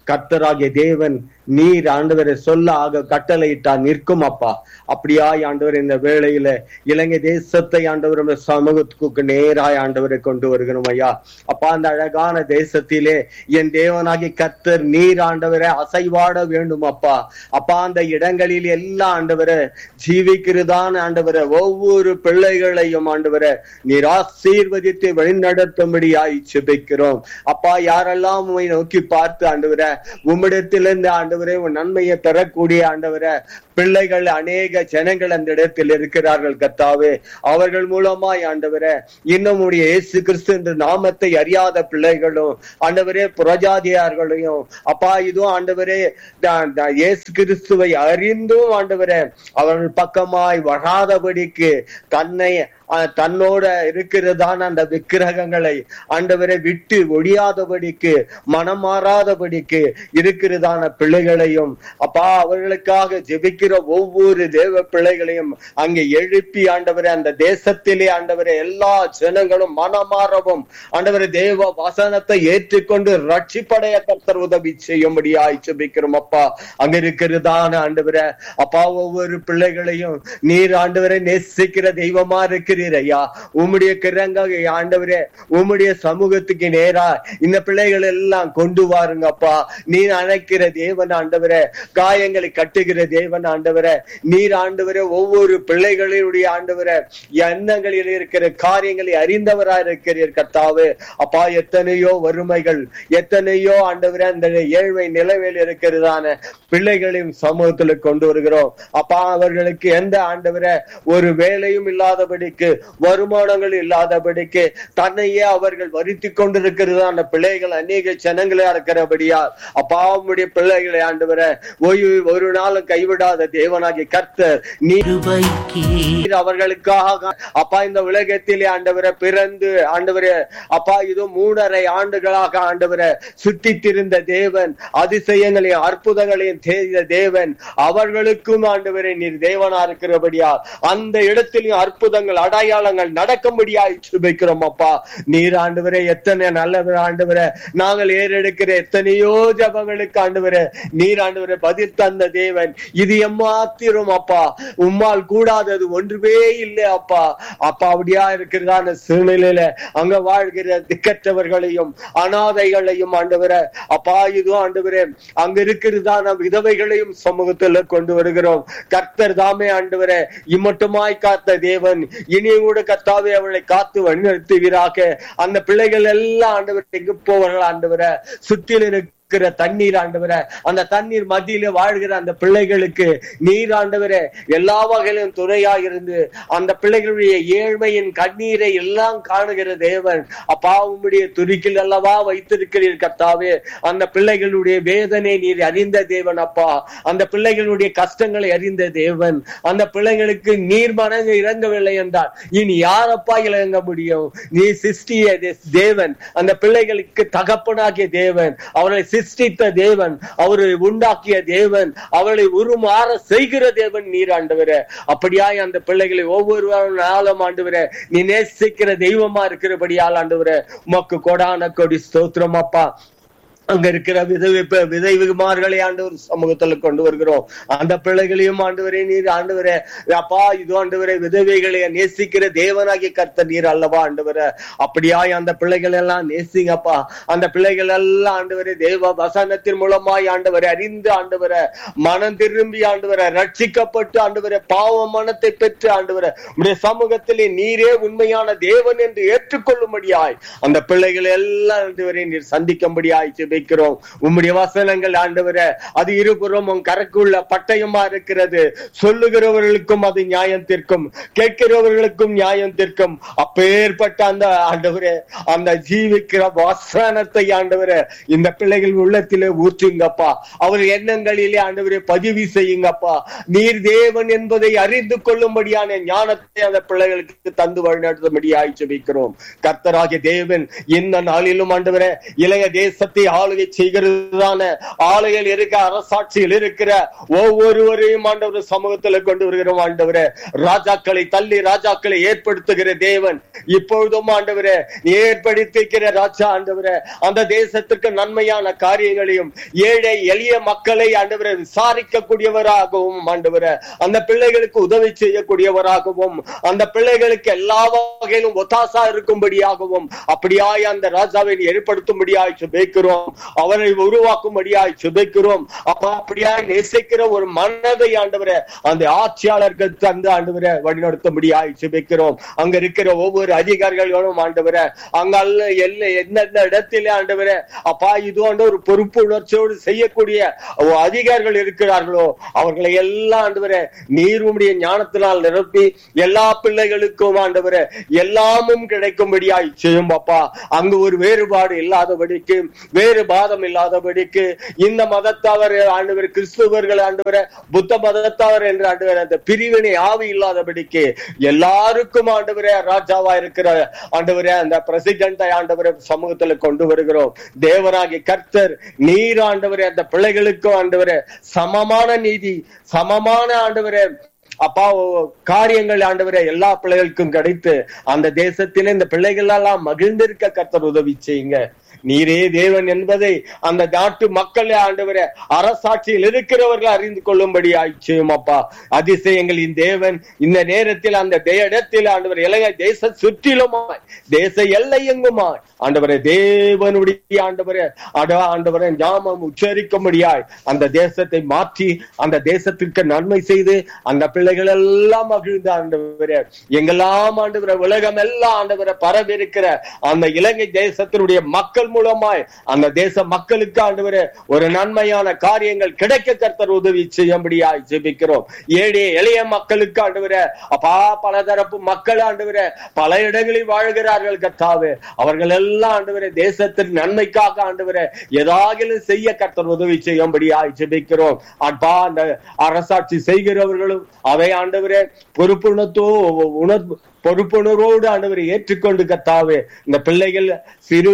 கர்த்தராகிய தேவன் நீர் ஆண்டவரை சொல்ல ஆக கட்டளையிட்டார் நிற்கும் அப்பா அப்படியாய் ஆண்டவர் இந்த வேளையில இலங்கை தேசத்தை ஆண்டவர் உம்முடைய சமூகத்துக்கு நேராய் ஆண்டவரை கொண்டு வருகிறோம் ஐயா அப்பா அந்த அழகான தேசத்திலே என் தேவனாகி கர்த்தர் நீர் ஆண்டவரை அசைவாட வேண்டும் அப்பா அப்பா அந்த இடங்களில் எல்லா ஆண்டவரை ஜீவிக்கிறதான ஆண்டவரை ஒவ்வொரு பிள்ளைகளையும் ஆண்டவரை நீர் ஆசீர்வதித்து வழிநடத்தும்படியாய் செபிக்கிறோம் அப்பா யாரெல்லாம் உம்மை நோக்கி பார்த்து ஆண்டவரை உம்மிடத்திலிருந்து ஆண்டவரே உன் நன்மையை பெறக்கூடிய ஆண்டவரை பிள்ளைகள் அநேக ஜனங்கள் அந்த இடத்தில் இருக்கிறார்கள் கத்தாவே அவர்கள் மூலமாய் ஆண்டவரே இன்னும் உடைய இயேசு கிறிஸ்து என்ற நாமத்தை அறியாத பிள்ளைகளும் ஆண்டவரே புரஜாதியார்களையும் அப்பா இதுவும் ஆண்டவரே த- த- இயேசு கிறிஸ்துவை அறிந்தும் ஆண்டவரே அவர்கள் பக்கமாய் வராதபடிக்கு தன்னை அஹ், தன்னோட இருக்கிறதான அந்த விக்கிரகங்களை ஆண்டவரை விட்டு ஒழியாதபடிக்கு மனம் மாறாதபடிக்கு இருக்கிறதான பிள்ளைகளையும் அப்பா அவர்களுக்காக ஜெபிக்கிற ஒவ்வொரு தேவ பிள்ளைகளையும் அங்கே எழுப்பி ஆண்டவரே அந்த தேசத்திலே ஆண்டவரே எல்லா ஜனங்களும் மனமாறவும் ஆண்டவரே தேவ வசனத்தை ஏற்றுக்கொண்டு ரட்சிப்படைய கர்த்தர் உதவி செய்யும்படியாய் ஜெபிக்கிறோம் அப்பா அங்க இருக்கிறதான ஆண்டவரே அப்பா ஒவ்வொரு பிள்ளைகளையும் நீர் ஆண்டவரை நேசிக்கிற தெய்வமா இருக்கிறீர் ஐயா உம்முடைய கிரங்க ஆண்டவரே உம்முடைய சமூகத்துக்கு நேரா இந்த பிள்ளைகள் எல்லாம் கொண்டு வாருங்கப்பா நீர் அணைக்கிற தேவன் ஆண்டவரே காயங்களை கட்டுகிற தேவன் ஆண்டவரே நீர் ஆண்டவரே ஒவ்வொரு பிள்ளைகளுடைய ஆண்டவரே எண்ணங்களில் இருக்கிற காரியங்களை அறிந்தவரா இருக்கிறீர் கர்த்தாவே அப்பா எத்தனையோ வறுமைகள் எத்தனையோ ஆண்டவரே அந்த ஏழ்மை நிலவில் இருக்கிறதான பிள்ளைகளையும் சமூகத்துல கொண்டு வருகிறோம் அப்பா அவர்களுக்கு எந்த ஆண்டவரே ஒரு வேலையும் இல்லாதபடிக்கு வருமானங்கள் இல்லாதபடிக்கு தன்னையே அவர்கள் வருத்தி கொண்டிருக்கிறதான பிள்ளைகள் அநேக ஜனங்களா இருக்கிறபடியா அப்பா உம்முடைய பிள்ளைகளை ஆண்டவரே ஓய்வு ஒரு நாளும் கைவிடாத தேவனாகி கர்த்தர் நீர் நீர் அவர்களுக்காக அப்பா இந்த உலகத்திலே ஆண்டவரை பிறந்து ஆண்டவரே அப்பா இது மூணரை ஆண்டுகளாக ஆண்டவரை சுத்தித்திருந்த தேவன் அதிசயங்களையும் அற்புதங்களையும் செய்த தேவன் அவர்களுக்கும் ஆண்டவரை நீர் தேவனா இருக்கிறபடியா அந்த இடத்திலும் அற்புதங்கள் அடையாளங்கள் நடக்கும்படியாய் சுபிக்கிறோம் அப்பா நீர் ஆண்டவரே எத்தனை நல்லவர் ஆண்டவரே நாங்கள் ஏறெடுக்கிற எத்தனையோ ஜபங்களுக்கு ஆண்டவரே நீர் ஆண்டவரை பதில் தந்த தேவன் இது எம்மாத்திரம் அப்பா உம்மால் கூடாதது ஒன்றுமே இல்லை அப்பா அப்பா அப்படியா இருக்கிறதான சூழ்நிலையில அங்க வாழ்கிற திக்கற்றவர்களையும் அனாதைகளையும் ஆண்டவரை அப்பா இதுவும் ஆண்டவரே அங்க இருக்கிறதான விதவைகளையும் சமூகத்துல கொண்டு வருகிறோம் கர்த்தர் தாமே ஆண்டவரே இம்மட்டுமாய் காத்த தேவன் இனி கூட கர்த்தாவே அவளை காத்து வழிநடத்துவீராக அந்த பிள்ளைகள் எல்லாம் ஆண்டவர் எங்கு போவார்கள் ஆண்டவரை சுற்றில் இருக்கிற தண்ணீர் ஆண்டவரை அந்த தண்ணீர் மத்தியில வாழ்கிற அந்த பிள்ளைகளுக்கு நீர் ஆண்டவரே எல்லா வகையிலும் துணையா இருந்து அந்த பிள்ளைகளுடைய ஏழ்மையின் கண்ணீரை எல்லாம் காணுகிற தேவன் அப்பா உம்முடைய துருக்கில் அல்லவா வைத்திருக்கிறீர் கர்த்தாவே அந்த பிள்ளைகளுடைய வேதனை நீர் அறிந்த தேவன் அப்பா அந்த பிள்ளைகளுடைய கஷ்டங்களை அறிந்த தேவன் அந்த பிள்ளைகளுக்கு நீர் மனங்க இறங்கவில்லை என்றால் இனி யாரப்பா இறங்க முடியும் நீ சிருஷ்டிய தே- தேவன் அந்த பிள்ளைகளுக்கு தகப்பனாகிய தேவன் அவர்களை சிருஷ்டித்த தேவன் அவரை உண்டாக்கிய தேவன் அவளை உருமாற செய்கிற தேவன் நீர் ஆண்டவரே அப்படியாய் அந்த பிள்ளைகளை ஒவ்வொரு நாளும் ஆண்டவரே நீ நேசிக்கிற தெய்வமா இருக்கிறபடியால் ஆண்டவரே உமக்கு கொடான கொடி ஸ்தோத்திரம் அப்பா அங்க இருக்கிற விதவை ப- விதவைமார்களை ஆண்டவர் சமூகத்துல கொண்டு வருகிறோம் அந்த பிள்ளைகளையும் ஆண்டவரே நீர் ஆண்டவரே அப்பா இது ஆண்டவரே விதவைகளை நேசிக்கிற தேவனாகிய கர்த்தர் நீர் அல்லவா ஆண்டவரே அப்படியாய் அந்த பிள்ளைகள் எல்லாம் நேசிங்கப்பா அந்த பிள்ளைகள் எல்லாம் ஆண்டவரே தேவ வசனத்தின் மூலமாய் ஆண்டவரை அறிந்து ஆண்டவரை மனம் திரும்பி ஆண்டவரை ரட்சிக்கப்பட்டு ஆண்டவரை பாவ மனத்தை பெற்று ஆண்டவரை உடைய சமூகத்திலே நீரே உண்மையான தேவன் என்று ஏற்றுக்கொள்ளும்படியாய் அந்த பிள்ளைகள் எல்லாம் ஆண்டவரை நீர் சந்திக்கும்படியாய் ஜெபிக்கிறோம் உம்முடைய வசனங்கள் ஆண்டவரே அது இருபுறமும் கரக்குள்ள பட்டயமா இருக்கிறது சொல்லுகிறவர்களுக்கும் அது நியாயம் தீர்க்கும் கேட்கிறவர்களுக்கும் நியாயம் தீர்க்கும் அப்பேற்பட்ட அந்த ஆண்டவரே அந்த ஜீவிக்கிற வசனத்தை ஆண்டவரே இந்த பிள்ளைகள் உள்ளத்திலே ஊற்றுங்கப்பா அவர் எண்ணங்களிலே ஆண்டவரே பதிவு செய்யுங்கப்பா நீர் தேவன் என்பதை அறிந்து கொள்ளும்படியான ஞானத்தை அந்த பிள்ளைகளுக்கு தந்து வழிநடத்தும்படியாய் ஜெபிக்கிறோம் கர்த்தராகிய தேவன் இந்த நாளிலும் ஆண்டவரே இளைய தேசத்தை ஆளுகை செய்கிறதான ஆளுகையில் இருக்க அரசாட்சியில் இருக்கிற ஒவ்வொருவரையும் ஆண்டவர் சமூகத்துல கொண்டு வருகிறோம் ஆண்டவரே ராஜாக்களை தள்ளி ராஜாக்களை ஏற்படுத்துகிற தேவன் இப்பொழுதும் ஆண்டவரே ஏற்படுத்திக்கிற ராஜா ஆண்டவரே அந்த தேசத்திற்கு நன்மையான காரியங்களையும் ஏழை எளிய மக்களை ஆண்டவரை விசாரிக்க கூடியவராகவும் ஆண்டவரே அந்த பிள்ளைகளுக்கு உதவி செய்யக்கூடியவராகவும் அந்த பிள்ளைகளுக்கு எல்லா வகையிலும் ஒத்தாசா இருக்கும்படியாகவும் அப்படியாய் அந்த ராஜாவை ஏற்படுத்தும்படியாய் சுபைக்கிறோம் அவரை உருவாக்கும்படியாய் சுபைக்கிறோம் அப்ப அப்படியாய் நேசிக்கிற ஒரு மனதை ஆண்டவரை அந்த ஆட்சியாளர்கள் தந்து ஆண்டவரை வழிநடத்தும்படியாய் சுபைக்கிறோம் அங்க இருக்கிற ஒவ்வொரு அதிகாரிகளும் ஆண்டவரை அங்க அல்ல எல்லை எந்தெந்த இடத்திலே ஆண்டவரை அப்பா இது ஆண்ட ஒரு பொறுப்பு உணர்ச்சியோடு செய்யக்கூடிய அதிகாரிகள் இருக்கிறார்களோ அவர்களை எல்லாம் ஆண்டவரை நீருடைய ஞானத்தினால் நிரப்பி எல்லா பிள்ளைகளுக்கும் ஆண்டவரை எல்லாமும் கிடைக்கும்படியாய் செய்யும் அப்பா அங்கு ஒரு வேறுபாடு இல்லாதபடிக்கு வேறு பாதம் இல்லாதபடிக்கு இந்த மதத்தவர் ஆண்டவர் கிறிஸ்துவர்கள் ஆண்டவர புத்த மதத்தவர் என்று ஆண்டவர் அந்த பிரிவினை ஆவி இல்லாதபடிக்கு எல்லாருக்கும் ஆண்டவரே ராஜாவா இருக்கிற ஆண்டவரே அந்த பிரசிடண்டை ஆண்டவரை சமூகத்துல கொண்டு வருகிறோம் தேவராகி கர்த்தர் நீர் ஆண்டவரே அந்த பிள்ளைகளுக்கும் ஆண்டவரே சமமான நீதி சமமான ஆண்டவரே அப்பா காரியங்கள் ஆண்டவரே எல்லா பிள்ளைகளுக்கும் கிடைத்து அந்த தேசத்திலே இந்த பிள்ளைகள் எல்லாம் மகிழ்ந்திருக்க கர்த்தர் உதவி செய்யுங்க நீரே தேவன் என்பதை அந்த நாட்டு மக்கள் ஆண்டவரே அரசாட்சியில் இருக்கிறவர்கள் அறிந்து கொள்ளும்படி ஆய்ச்சியும் அப்பா அதிசயங்களின் தேவன் இந்த நேரத்தில் அந்த இடத்தில் ஆண்டவர் இலங்கை தேச சுற்றிலுமாய் தேச எல்லை எங்குமாய் ஆண்டவரே தேவனுடைய ஆண்டவரே அட ஆண்டவரே ஞாபகம் உச்சரிக்கும்படியாய் அந்த தேசத்தை மாற்றி அந்த தேசத்திற்கு நன்மை செய்து அந்த பிள்ளைகள் எல்லாம் மகிழ்ந்த ஆண்டவரே எங்கெல்லாம் ஆண்டவரே உலகம் எல்லாம் ஆண்டவரை பரவிருக்கிற அந்த இலங்கை தேசத்தினுடைய மக்கள் மூலமாய் அந்த தேச மக்களுக்கு ஆண்டவரே ஒரு நன்மையான காரியங்கள் கிடைக்க கர்த்தர் உதவி செய்யும்படியாய் ஜெபிக்கிறோம் ஏழை எளிய மக்களுக்கு ஆண்டவரே அப்பா பலதரப்பு மக்கள் ஆண்டவரே பல இடங்களில் வாழ்கிறார்கள் கர்த்தாவே அவர்கள் எல்லாம் ஆண்டவரே தேசத்தின் நன்மைக்காக ஆண்டவரே ஏதாகிலும் செய்ய கர்த்தர் உதவி செய்யும்படியாய் ஜெபிக்கிறோம் அப்பா அந்த அரசாட்சி செய்கிறவர்களும் அவை ஆண்டவரே பொறுப்புணர்த்தோ உணர்வு பொறுப்புணர்வோடு ஆண்டவரை ஏற்றுக்கொண்டு கத்தாவே இந்த பிள்ளைகள் சிறு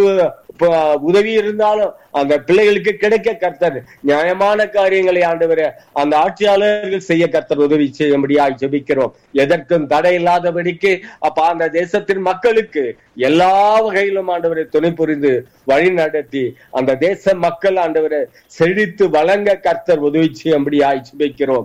உதவி இருந்தாலும் அந்த பிள்ளைகளுக்கு கிடைக்க கர்த்தர் நியாயமான காரியங்களை ஆண்டவரை அந்த ஆட்சியாளர்கள் செய்ய கர்த்தர் உதவி செய்யும்படியாய் ஜெபிக்கிறோம் எதற்கும் தடை இல்லாதபடிக்கு அப்ப அந்த தேசத்தின் மக்களுக்கு எல்லா வகையிலும் ஆண்டவரை துணை புரிந்து வழி நடத்தி அந்த தேச மக்கள் ஆண்டவரை செழித்து வழங்க கர்த்தர் உதவி செய்யும்படியாய் ஜெபிக்கிறோம்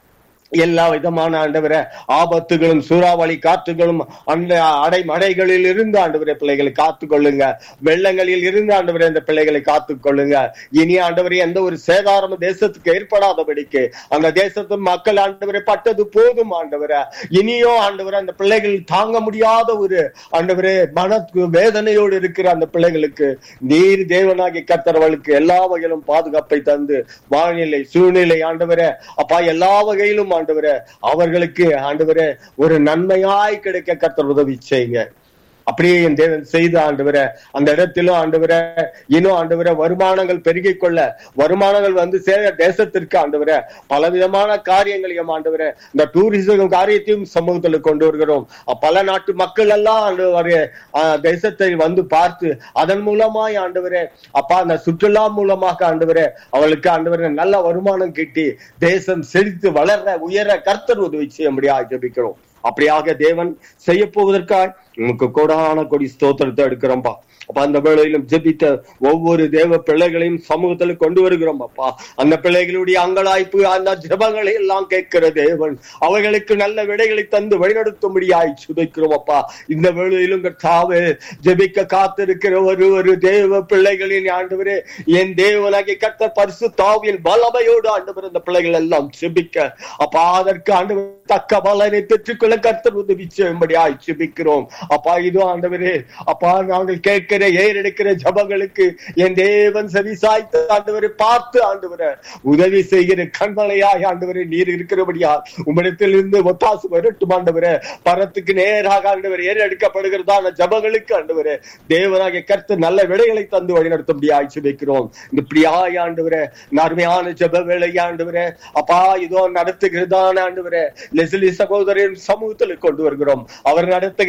எல்லா விதமான ஆண்டவரை ஆபத்துகளும் சூறாவளி காற்றுகளும் அந்த அடைமடைகளில் இருந்து ஆண்டவரை பிள்ளைகளை காத்து கொள்ளுங்க வெள்ளங்களில் இருந்து ஆண்டவரை அந்த பிள்ளைகளை காத்து கொள்ளுங்க இனி ஆண்டவரை எந்த ஒரு சேதாரமும் தேசத்துக்கு ஏற்படாதபடிக்கு அந்த தேசத்து மக்கள் ஆண்டவரை பட்டது போதும் ஆண்டவரை இனியும் ஆண்டவரை அந்த பிள்ளைகள் தாங்க முடியாத ஒரு ஆண்டவரே மன வேதனையோடு இருக்கிற அந்த பிள்ளைகளுக்கு நீர் தேவனாகி கத்தரவளுக்கு எல்லா வகையிலும் பாதுகாப்பை தந்து வானிலை சூழ்நிலை ஆண்டவரை அப்பா எல்லா வகையிலும் ஆண்டவரே அவர்களுக்கு ஆண்டவரே ஒரு நன்மையாய் கிடைக்க கர்த்தர் உதவி செய்யுங்க அப்படியே என் தேவன் செய்த ஆண்டவர அந்த இடத்திலும் ஆண்டவர இன்னும் ஆண்டவர வருமானங்கள் பெருகிக் கொள்ள வருமானங்கள் வந்து சேர தேசத்திற்கு ஆண்டவர பலவிதமான காரியங்களையும் ஆண்டவர இந்த டூரிசம் காரியத்தையும் சமூகத்துல கொண்டு வருகிறோம் பல நாட்டு மக்கள் எல்லாம் ஆண்டவர தேசத்தை வந்து பார்த்து அதன் மூலமாய் ஆண்டவரே அப்பா அந்த சுற்றுலா மூலமாக ஆண்டவரே அவளுக்கு ஆண்டவர நல்ல வருமானம் கிட்டி தேசம் செழித்து வளர உயர கர்த்தர் உதவி செய்ய முடியாது ஜபிக்கிறோம் அப்படியாக தேவன் செய்ய போவதற்காக உனக்கு கொடான கொடி ஸ்தோத்திரத்தை எடுக்கிறோம்பா அப்ப அந்த வேளையிலும் ஜெபித்த ஒவ்வொரு தேவ பிள்ளைகளையும் சமூகத்துல கொண்டு வருகிறோம் அப்பா அந்த பிள்ளைகளுடைய அங்கலாய்ப்பு அந்த ஜெபங்களை எல்லாம் கேட்கிற தேவன் அவர்களுக்கு நல்ல விடைகளை தந்து வழிநடத்தும்படியாய் சுதைக்கிறோம் அப்பா இந்த வேளையிலும் கர்த்தாவே ஜெபிக்க காத்திருக்கிற ஒரு ஒரு தேவ பிள்ளைகளின் ஆண்டவரே என் தேவனாகி கத்த பரிசு தாவியின் பலமையோடு ஆண்டவர் அந்த பிள்ளைகள் எல்லாம் ஜெபிக்க அப்பா அதற்கு ஆண்டவர் தக்க பலனை பெற்றுக்கொள்ள கர்த்தர் உதவி செய்யும்படியாய் ஜெபிக்கிறோம் அப்பா இது ஆண்டவரே அப்பா நாங்கள் கேட்க கேட்கிற ஏறெடுக்கிற ஜபங்களுக்கு என் தேவன் செவி சாய்த்து ஆண்டவரை பார்த்து ஆண்டவரை உதவி செய்கிற கண்மலையாய் ஆண்டவரை நீர் இருக்கிறபடியா உம்மிடத்தில் இருந்து ஒத்தாசு வரட்டும் ஆண்டவரை பரத்துக்கு நேராக ஆண்டவர் ஏறெடுக்கப்படுகிறதான ஜபங்களுக்கு ஆண்டவரே தேவனாகிய கருத்து நல்ல விடைகளை தந்து வழிநடத்தும்படியாய் சுபிக்கிறோம் இப்படியாய் ஆண்டவரே அருமையான ஜப வேலை ஆண்டவரே அப்பா இதோ நடத்துகிறதான ஆண்டவரே லெசிலி சகோதரின் சமூகத்தில் கொண்டு வருகிறோம் அவர் நடத்துகிறதான அந்த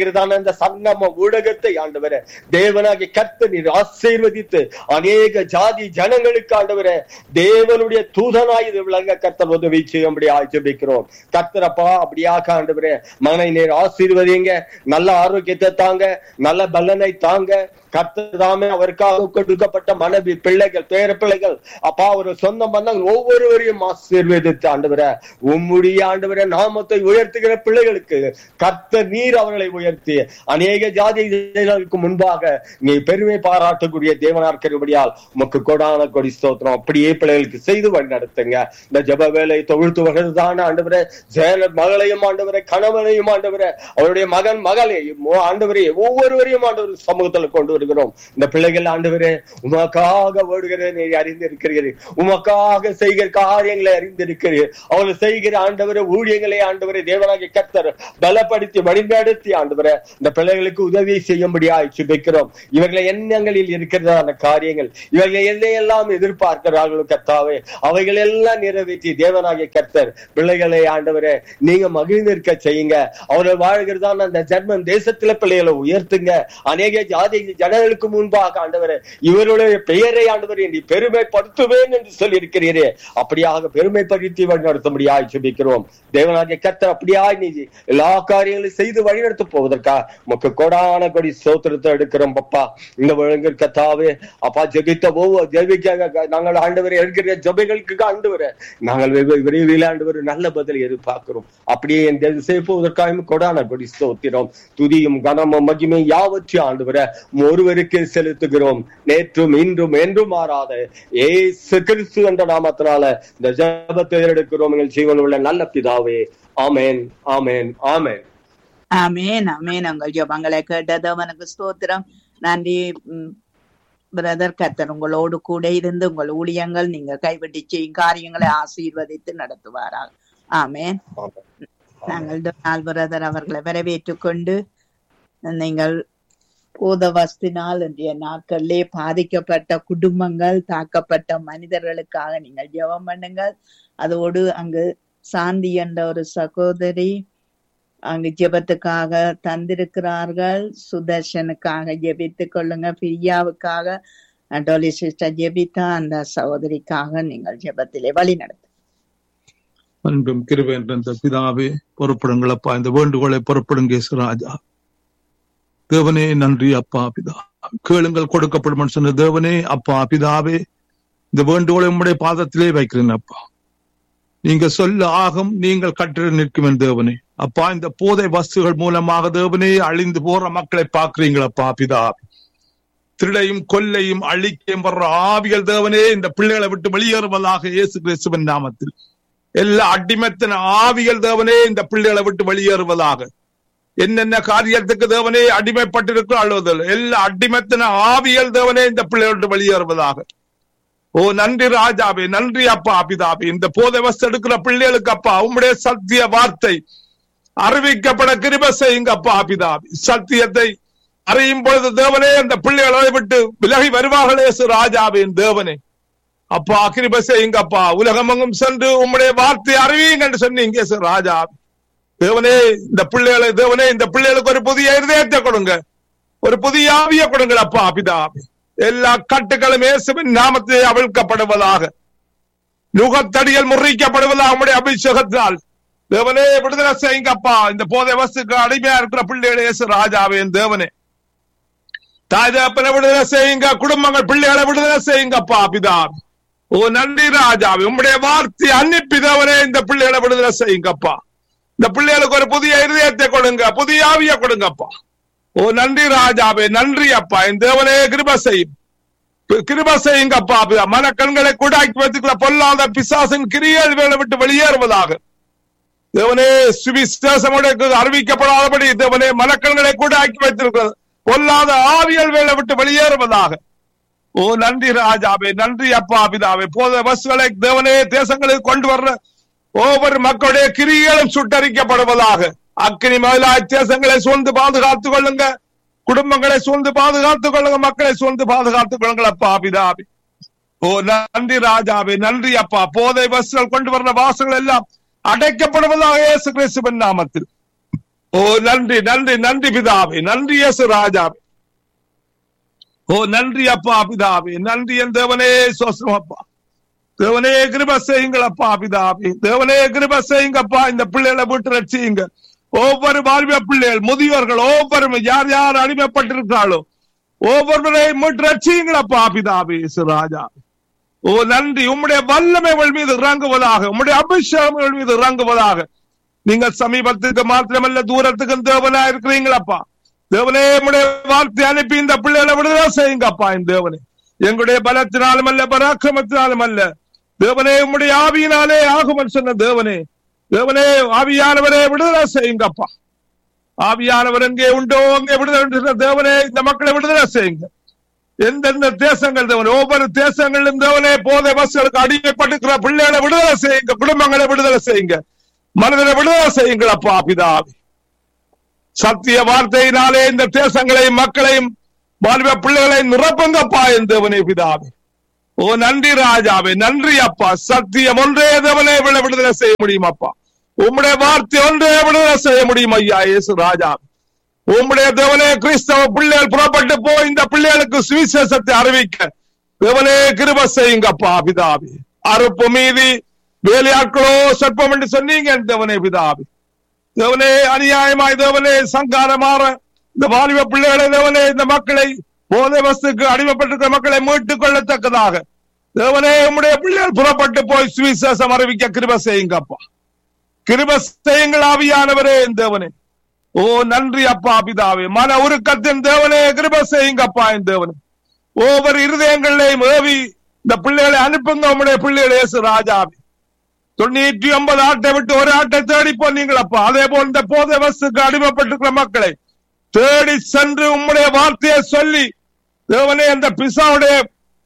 இந்த சன்னம ஊடகத்தை ஆண்டவரே தேவனாகிய கர்த்தர் நீர் ஆசீர்வதித்து அநேக ஜாதி ஜனங்களுக்கு ஆண்டவரே தேவனுடைய தூதனாய் இது விளங்க கர்த்தர் உதவி செய்யும்படி ஆஜபிக்கிறோம் கர்த்தரப்பா அப்படியாக ஆண்டவரே மகனை நீர் ஆசீர்வதிங்க நல்ல ஆரோக்கியத்தை தாங்க நல்ல பலனை தாங்க கர்த்தர் தாமே அவருக்காக கொடுக்கப்பட்ட மனைவி பிள்ளைகள் பேர பிள்ளைகள் அப்பா ஒரு சொந்த பந்தங்கள் ஒவ்வொருவரையும் ஆசீர்வதித்து ஆண்டவரே உம்முடைய ஆண்டவரே நாமத்தை உயர்த்துகிற பிள்ளைகளுக்கு கர்த்தர் நீர் அவர்களை உயர்த்தி அநேக ஜாதிகளுக்கு முன்பாக நீ பெருமை பாராட்டக்கூடிய தேவனார்க்கிறபடியால் உமக்கு கொடான கொடி ஸ்தோத்திரம் அப்படியே பிள்ளைகளுக்கு செய்து வழி நடத்துங்க இந்த ஜப வேலை தொழுத்து வருதான ஆண்டவரே ஜெயல மகளையும் ஆண்டவரே கணவனையும் ஆண்டவரே அவருடைய மகன் மகளையும் ஆண்டவரே ஒவ்வொருவரையும் ஆண்டவர் சமூகத்துல கொண்டு வருகிறோம் இந்த பிள்ளைகள் ஆண்டவரே உமக்காக ஓடுகிற நீ அறிந்திருக்கிறீர்கள் உமக்காக செய்கிற காரியங்களை அறிந்திருக்கிறீர் அவர்கள் செய்கிற ஆண்டவரை ஊழியங்களை ஆண்டவரை தேவனாகிய கர்த்தர் பலப்படுத்தி வழிநடத்தி ஆண்டவரை இந்த பிள்ளைகளுக்கு உதவி செய்யும்படியாய் சுபிக்கிறோம் இவர்களை எண்ணங்களில் இருக்கிறதான காரியங்கள் இவர்களை எதையெல்லாம் எதிர்பார்க்கிறார்களோ கர்த்தாவே அவைகள் எல்லாம் நிறைவேற்றி தேவனாகிய கர்த்தர் பிள்ளைகளை ஆண்டவரே நீங்க மகிழ்ந்திருக்க செய்யுங்க அவர்கள் வாழ்கிறதான அந்த ஜெர்மன் தேசத்துல பிள்ளைகளை உயர்த்துங்க அநேக ஜாதி ஜனங்களுக்கு முன்பாக ஆண்டவரே இவருடைய பெயரை ஆண்டவரே நீ பெருமைப்படுத்துவேன் என்று சொல்லி இருக்கிறீரே அப்படியாக பெருமைப்படுத்தி வழிநடத்தும்படியாய் சுபிக்கிறோம் தேவனாகிய கர்த்தர் அப்படியாய் நீ எல்லா காரியங்களையும் செய்து வழிநடத்த போவதற்கா உமக்கு கொடான கொடி சோத்திரத்தை எடுக்கிறோம் பப்பா இந்த ஒழுங்கர் கத்தாவே அப்பா ஜெபித்த ஒவ்வொரு ஜெபிக்க நாங்கள் ஆண்டவரை எடுக்கிற ஜெபங்களுக்கு ஆண்டவரை நாங்கள் வெகு- விரைவில் ஆண்டவர் நல்ல பதில் எதிர்பார்க்கிறோம் அப்படியே என் திசை போவதற்காக கொடான கொடி ஸ்தோத்திரம் துதியும் கனமும் மகிமை யாவற்றையும் ஆண்டவரை ஒருவருக்கு செலுத்துகிறோம் நேற்றும் இன்றும் என்றும் மாறாத ஏசு கிறிஸ்து என்ற நாமத்தினால இந்த ஜெபத்தை எடுக்கிறோம் எங்கள் ஜீவன் உள்ள நல்ல பிதாவே ஆமென் ஆமென் ஆமென் ஆமேன் ஆமேன் உங்கள் ஜபங்களை கேட்டது அவனுக்கு ஸ்தோத்திரம் நன்றி பிரதர் கத்தர் உங்களோடு கூட இருந்து உங்கள் ஊழியங்கள் நீங்க கைவிட்டு செய்யும் காரியங்களை ஆசீர்வதித்து நடத்துவாராக ஆமேன் ஆமென். நாங்கள் டொனால்ட் பிரதர் அவர்களை வரவேற்றுக் கொண்டு நீங்கள் பூதவஸ்தினால் இன்றைய நாட்களிலே பாதிக்கப்பட்ட குடும்பங்கள் தாக்கப்பட்ட மனிதர்களுக்காக நீங்கள் ஜெபம் பண்ணுங்கள் அதோடு அங்கு சாந்தி என்ற ஒரு சகோதரி அங்கு ஜெபத்துக்காக தந்திருக்கிறார்கள் சுதர்ஷனுக்காக ஜெபித்துக் கொள்ளுங்க பிரியாவுக்காக டோலி சிஸ்டர் ஜெபித்தா அந்த சகோதரிக்காக நீங்கள் ஜெபத்திலே வழி நடத்து அன்பும் கிருபை என்ற இந்த பிதாவே பொறுப்படுங்களப்பா இந்த வேண்டுகோளை பொறுப்படுங்க இயேசுராஜா தேவனே நன்றி அப்பா பிதா கேளுங்கள் கொடுக்கப்படும் சொன்ன தேவனே அப்பா பிதாவே இந்த வேண்டுகோளை உம்முடைய பாதத்திலே வைக்கிறேன் அப்பா நீங்க சொல்ல ஆகும் நீங்கள் கட்டிட நிற்கும் என் தேவனே அப்பா இந்த போதை வஸ்துகள் மூலமாக தேவனே அழிந்து போற மக்களை பார்க்கிறீங்களப்பா பிதா திருடையும் கொல்லையும் அழிக்கையும் வர்ற ஆவிகள் தேவனே இந்த பிள்ளைகளை விட்டு வெளியேறுவதாக இயேசு கிறிஸ்துவின் நாமத்தில் எல்லா அடிமத்தின ஆவிகள் தேவனே இந்த பிள்ளைகளை விட்டு வெளியேறுவதாக என்னென்ன காரியத்துக்கு தேவனே அடிமைப்பட்டிருக்கிறோம் அழுவதில் எல்லா அடிமத்தின ஆவிகள் தேவனே இந்த பிள்ளைகளை விட்டு வெளியேறுவதாக ஓ நன்றி ராஜாவே நன்றி அப்பா அபிதாபி இந்த போதை வசு எடுக்கிற பிள்ளைகளுக்கு அப்பா உம்முடைய சத்திய வார்த்தை அறிவிக்கப்பட கிருப செய்யுங்க அப்பா அபிதாபி சத்தியத்தை அறியும் பொழுது தேவனே அந்த பிள்ளைகளை விட்டு விலகி வருவார்களே சு ராஜாவின் தேவனே அப்பா கிருப செய்யுங்க அப்பா உலகமெங்கும் சென்று உம்முடைய வார்த்தை அறிவியுங்க என்று சொன்னீங்க சு ராஜா தேவனே இந்த பிள்ளைகளை தேவனே இந்த பிள்ளைகளுக்கு ஒரு புதிய இருதயத்தை கொடுங்க ஒரு புதிய ஆவிய கொடுங்கள் அப்பா அபிதாபி எல்லா கட்டுகளும் இயேசுவின் நாமத்திலே அவிழ்க்கப்படுவதாக நுகத்தடிகள் முறிக்கப்படுவதாக உம்முடைய அபிஷேகத்தினால் தேவனே விடுதலை செய்யுங்கப்பா இந்த போதை வசுக்கு அடிமையா இருக்கிற பிள்ளைகளை இயேசு ராஜாவே என் தேவனே தாய் தகப்பனை விடுதலை செய்யுங்க குடும்பங்கள் பிள்ளைகளை விடுதலை செய்யுங்கப்பா பிதா ஓ நன்றி ராஜாவே உம்முடைய வார்த்தை அன்னிப்பி தேவனே இந்த பிள்ளைகளை விடுதலை செய்யுங்கப்பா இந்த பிள்ளைகளுக்கு ஒரு புதிய இருதயத்தை கொடுங்க புதிய ஆவிய கொடுங்கப்பா ஓ நன்றி ராஜாவே நன்றி அப்பா என் தேவனே கிருப செய்யும் கிருப செய்யுங்கப்பா பிதா மனக்கண்களை கூடாக்கி வைத்துக்கொள்ள பொல்லாத பிசாசின் கிரியல் வேலை விட்டு வெளியேறுவதாக தேவனே சுவிசேஷமுடைய அறிவிக்கப்படாதபடி தேவனே மனக்கண்களை கூட ஆக்கி வைத்திருக்கிறது பொல்லாத ஆவியல் வேலை விட்டு வெளியேறுவதாக ஓ நன்றி ராஜாவே நன்றி அப்பா பிதாவே போத பஸ்களை தேவனே தேசங்களுக்கு கொண்டு வர்ற ஒவ்வொரு மக்களுடைய கிரிகளும் சுட்டரிக்கப்படுவதாக அக்கினி முதலாய் தேசங்களை சூழ்ந்து பாதுகாத்துக் கொள்ளுங்க குடும்பங்களை சூழ்ந்து பாதுகாத்துக் கொள்ளுங்க மக்களை சூழ்ந்து பாதுகாத்துக் கொள்ளுங்கள் அப்பா பிதாபி ஓ நன்றி ராஜாவே நன்றி அப்பா போதை பஸ்கள் கொண்டு வர்ற வாசங்கள் எல்லாம் அடைக்கப்படுவதாக இயேசு கிறிஸ்துவின் நாமத்தில் ஓ நன்றி நன்றி நன்றி பிதாவே நன்றி இயேசு ராஜாவே ஓ நன்றி அப்பா பிதாவே நன்றி என் தேவனே சோசனம் அப்பா தேவனே கிருப செய்யுங்களப்பா பிதாவே தேவனே கிருப செய்யுங்கப்பா இந்த பிள்ளைகளை விட்டு ரட்சியுங்க ஒவ்வொரு வாழ்விய பிள்ளைகள் முதியோர்கள் ஒவ்வொரு யார் யார் அடிமைப்பட்டிருக்காளோ ஒவ்வொருவரையும் மீட்டு ரட்சியுங்களப்பா பிதாவே இயேசு ராஜாவே ஓ நன்றி உம்முடைய வல்லமை உங்கள் மீது இறங்குவதாக உம்முடைய அபிஷேகம் உங்கள் மீது இறங்குவதாக நீங்கள் சமீபத்துக்கு மாத்திரமல்ல தூரத்துக்கும் தேவனா இருக்கிறீங்களப்பா தேவனே உம்முடைய வார்த்தை அனுப்பி இந்த பிள்ளைகளை விடுதலை செய்யுங்கப்பா என் தேவனே எங்களுடைய பலத்தினாலும் அல்ல பராக்கிரமத்தினாலும் அல்ல தேவனே உம்முடைய ஆவியினாலே ஆகுமன் சொன்ன தேவனே தேவனே ஆவியானவரே விடுதலை செய்யுங்கப்பா ஆவியானவர் எங்கே உண்டோ அங்கே விடுதலை சொன்ன தேவனே இந்த மக்களை விடுதலை செய்யுங்க எந்தெந்த தேசங்கள் தேவன் ஒவ்வொரு தேசங்களிலும் தேவனே போதை பஸ்களுக்கு அடிமைப்பட்டிருக்கிற பிள்ளைகளை விடுதலை செய்யுங்க குடும்பங்களை விடுதலை செய்யுங்க மனதில விடுதலை செய்யுங்களப்பா பிதாவே சத்திய வார்த்தையினாலே இந்த தேசங்களையும் மக்களையும் வாழ்வ பிள்ளைகளை நிரப்புங்கப்பா என் தேவனே பிதாவே ஓ நன்றி ராஜாவே நன்றி அப்பா சத்தியம் ஒன்றே தேவனே விட விடுதலை செய்ய முடியும் அப்பா உம்முடைய வார்த்தை ஒன்றே விடுதலை செய்ய முடியும் ஐயா இயேசு ராஜா உம்முடைய தேவனே கிறிஸ்தவ பிள்ளைகள் புறப்பட்டு போய் இந்த பிள்ளைகளுக்கு சுவிசேஷத்தை அறிவிக்க தேவனே கிருப செய்யுங்கப்பா பிதாவே அறுப்பு மீதி வேலையாட்களோ சொற்பம் என்று சொன்னீங்க என் தேவனே பிதாவே தேவனே அநியாயமாய் தேவனே சங்காரமாற இந்த வாலிப பிள்ளைகளை தேவனே இந்த மக்களை போதை வஸ்துக்கு அடிமைப்பட்டிருக்கிற மக்களை மீட்டுக் கொள்ளத்தக்கதாக தேவனே உம்முடைய பிள்ளைகள் புறப்பட்டு போய் சுவிசேஷம் அறிவிக்க கிருப செய்யுங்கப்பா கிருப செய்யுங்கள் ஆவியானவரே என் தேவனே ஓ நன்றி அப்பா பிதாவே மன உருக்கத்தின் தேவனே கிருப செய்யுங்கப்பா என் தேவனே ஒவ்வொரு இருதயங்களையும் ஏவி இந்த பிள்ளைகளை அனுப்புங்க உம்முடைய பிள்ளைகளை இயேசு ராஜாவே தொண்ணூற்றி ஒன்பது ஆட்டை விட்டு ஒரு ஆட்டை தேடி போனீங்களப்பா அதே போல் இந்த போதை வசுக்கு அடிமைப்பட்டிருக்கிற மக்களை தேடி சென்று உம்முடைய வார்த்தையை சொல்லி தேவனே அந்த பிசாவுடைய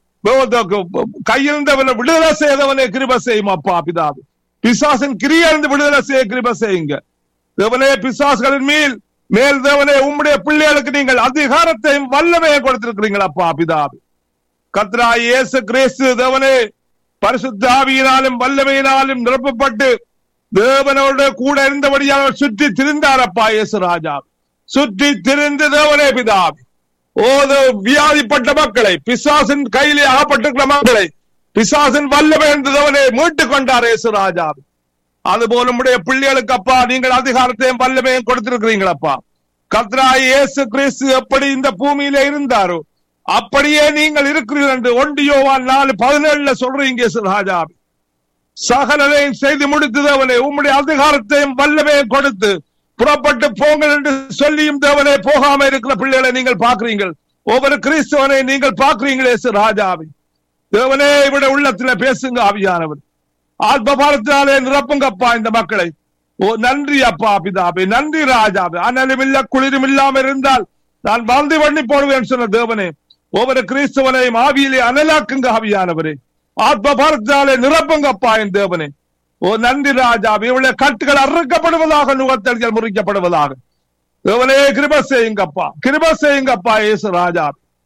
கையிருந்தவனை விடுதலை செய்தவனை கிருப செய்யும் அப்பா பிதாவே பிசாசின் கிரியிருந்து விடுதலை செய்ய கிருப செய்யுங்க தேவனே பிசாசுகளின் மேல் மேல் தேவனே உம்முடைய பிள்ளைகளுக்கு நீங்கள் அதிகாரத்தையும் வல்லமையை கொடுத்திருக்கிறீங்களா அப்பா பிதாவே கத்ரா இயேசு கிறிஸ்து தேவனே பரிசுத்த ஆவியினாலும் வல்லமையினாலும் நிரப்பப்பட்டு தேவனோட கூட இருந்தபடியாக சுற்றி திரிந்தாரப்பா இயேசு ராஜா சுற்றி திரிந்து தேவனே பிதாவே ஓ வியாதிப்பட்ட மக்களை பிசாசின் கையிலே அகப்பட்டிருக்கிற மக்களை பிசாசின் வல்லமை இருந்தவனை மீட்டுக் கொண்டார் இயேசு ராஜா அதுபோல உடைய பிள்ளைகளுக்கு அப்பா நீங்கள் அதிகாரத்தையும் வல்லமையும் கொடுத்திருக்கிறீங்களப்பா கத்ரா இயேசு கிறிஸ்து எப்படி இந்த பூமியில இருந்தாரோ அப்படியே நீங்கள் இருக்கிறீர்கள் என்று ஒண்டியோவான் நாலு பதினேழுல சொல்றீங்க ராஜா சகலதையும் செய்து முடித்ததவனே உம்முடைய அதிகாரத்தையும் வல்லமையும் கொடுத்து புறப்பட்டு போங்கள் என்று சொல்லியும் தேவனே போகாம இருக்கிற பிள்ளைகளை நீங்கள் பாக்குறீங்கள் ஒவ்வொரு கிறிஸ்தவனை நீங்கள் பாக்குறீங்களே ராஜாவை தேவனே இவட உள்ளத்துல பேசுங்க ஆவியானவர் ஆத்மபாரத்தினாலே நிரப்புங்கப்பா இந்த மக்களை ஓ நன்றி அப்பா பிதாபே நன்றி ராஜாவே அனலும் இல்ல குளிரும் இல்லாம இருந்தால் நான் வாழ்ந்து பண்ணி போடுவேன் சொன்ன தேவனே ஒவ்வொரு கிறிஸ்தவனையும் ஆவியிலே அனலாக்குங்க ஆவியானவரே ஆத்மபாரத்தினாலே நிரப்புங்கப்பா என் தேவனே ஓ நன்றி ராஜா இவளுடைய கட்டுகள் அறுக்கப்படுவதாக நுகத்தடிகள் முறிக்கப்படுவதாக தேவனே கிருப செய்யுங்கப்பா கிருப செய்யுங்கப்பா இயேசு ராஜா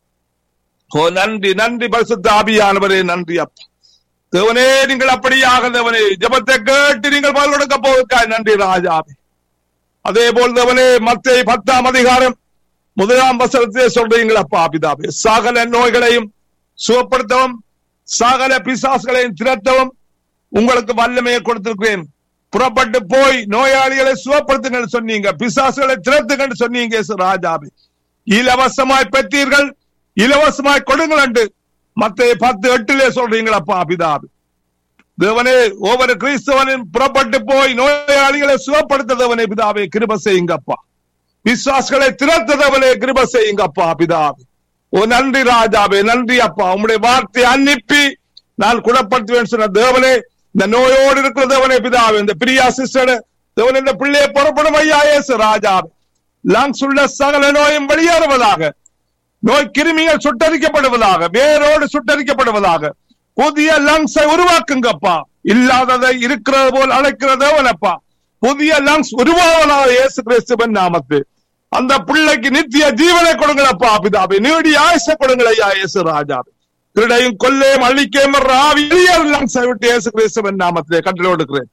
ஓ நன்றி நன்றி பரிசுத்த ஆபியானவரே நன்றி அப்பா தேவனே நீங்கள் அப்படியாக தேவனே ஜபத்தை கேட்டு நீங்கள் பதில் கொடுக்க போவதற்காய் நன்றி ராஜாவே அதே போல் தேவனே மத்திய பத்தாம் அதிகாரம் முதலாம் வசனத்திலே சொல்றீங்களப்பா பிதாவே சகல நோய்களையும் சுகப்படுத்தவும் சகல பிசாசுகளையும் திரட்டவும் உங்களுக்கு வல்லமையை கொடுத்திருக்கிறேன் புறப்பட்டு போய் நோயாளிகளை சுகப்படுத்துங்கள் சொன்னீங்க பிசாசுகளை திரட்டுங்கள் சொன்னீங்க ராஜாவே இலவசமாய் பெற்றீர்கள் இலவசமாய் கொடுங்கள் என்று மத்த பத்து எட்டுல சொல்றீங்களப்பா பிதாபி தேவனே ஒவ்வொரு கிறிஸ்தவனும் புறப்பட்டு போய் நோயாளிகளை சுகப்படுத்ததவனே பிதாவே கிருப செய்யுங்கப்பா விசுவாசங்களை திறத்ததவனே கிருப செய்யுங்கப்பா பிதாவே ஓ நன்றி ராஜாவே நன்றி அப்பா உங்களுடைய வார்த்தை அனுப்பி நான் குணப்படுத்துவேன் சொன்ன தேவனே இந்த நோயோடு இருக்கிற தேவனே பிதாவே இந்த பிரியா சிஸ்டர் தேவன் இந்த பிள்ளையை புறப்படும் ஐயா ஏசு ராஜாவே லங்ஸ் உள்ள சகல நோயும் வெளியேறுவதாக நோய் கிருமிகள் சுட்டரிக்கப்படுவதாக வேரோடு சுட்டரிக்கப்படுவதாக புதிய லங்ஸை உருவாக்குங்கப்பா இல்லாததை இருக்கிறது போல் அழைக்கிறதவனப்பா புதிய லங்ஸ் உருவாவதாக இயேசு கிறிஸ்துவன் நாமத்து அந்த பிள்ளைக்கு நித்திய ஜீவனை கொடுங்களப்பா பிதாபி நீடி ஆயுச கொடுங்களையா இயேசு ராஜாவே திருடையும் கொல்லையும் அழிக்கையும் ஆவி லங்ஸை விட்டு இயேசு கிறிஸ்துவன் நாமத்திலே கட்டளை கொடுக்கிறேன்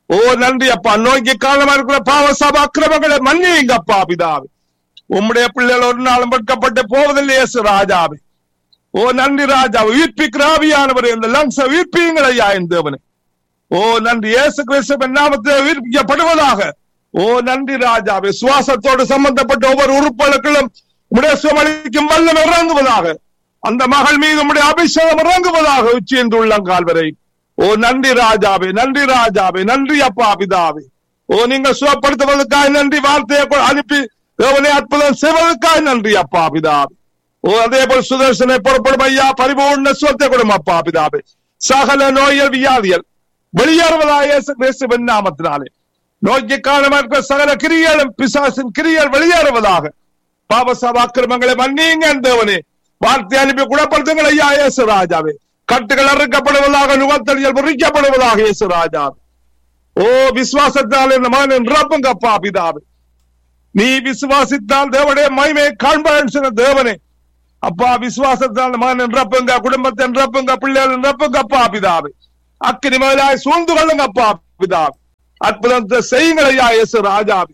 ஓ நன்றி அப்பா நோய்க்கு காரணமா இருக்கிற பாவ சப அக்கிரமங்களை மன்னியுங்கப்பா பிதாவே உம்முடைய பிள்ளைகள் ஒரு நாளும் வெட்கப்பட்டு போவதில்லை இயேசு ராஜாவே ஓ நன்றி ராஜா உயிர்ப்பிக்கிற ஆவியானவரே இந்த லங்ஸ் உயிர்ப்பியுங்கள் ஐயா என் தேவனே ஓ நன்றி இயேசு கிறிஸ்துவின் நாமத்தில் உயிர்ப்பிக்கப்படுவதாக ஓ நன்றி ராஜாவே சுவாசத்தோடு சம்பந்தப்பட்ட ஒவ்வொரு உறுப்புகளுக்கும் உடைய சுமளிக்கும் வல்லம் இறங்குவதாக அந்த மகள் மீது உடைய அபிஷேகம் இறங்குவதாக உச்சி என்று உள்ளங்கால் வரை ஓ நன்றி ராஜாவே நன்றி ராஜாவே நன்றி அப்பா பிதாவே ஓ நீங்கள் சுகப்படுத்துவதற்காக நன்றி வார்த்தையை கொ- அனுப்பி தேவனை அற்புதம் செய்வதற்காக நன்றி அப்பா பிதாவே ஓ அதே போல் சுதர்சனை புறப்படும் ஐயா பரிபூர்ண சுவத்தை கொடும் அப்பா பிதாவே சகல நோயல் வியாதியல் வெளியேறுவதாக இயேசு கிறிஸ்துவின் நாமத்தினாலே நோய்க்கு காரணமா இருக்கிற சகல கிரியலும் பிசாசின் கிரியல் வெளியேறுவதாக பாவசப அக்கிரமங்களை மன்னியுங்க தேவனே வார்த்தை அனுப்பி குணப்படுத்துங்கள் ஐயா இயேசு ராஜாவே கட்டுகள் அறுக்கப்படுவதாக நுகத்தடிகள் முறிக்கப்படுவதாக இயேசு ராஜாவே ஓ விசுவாசத்தால் இந்த மகன் நிரப்புங்க அப்பா பிதாவே நீ விசுவாசித்தால் தேவனுடைய மகிமையை காண்பான் சொன்ன தேவனே அப்பா விசுவாசத்தால் இந்த மகன் நிரப்புங்க குடும்பத்தை நிரப்புங்க பிள்ளைகள் நிரப்புங்க அப்பா பிதாவே அக்கினி மேலாய் சூழ்ந்து கொள்ளுங்க அப்பா பிதாவே அற்புதத்தை செய்யுங்கள் ஐயா இயேசு ராஜாவே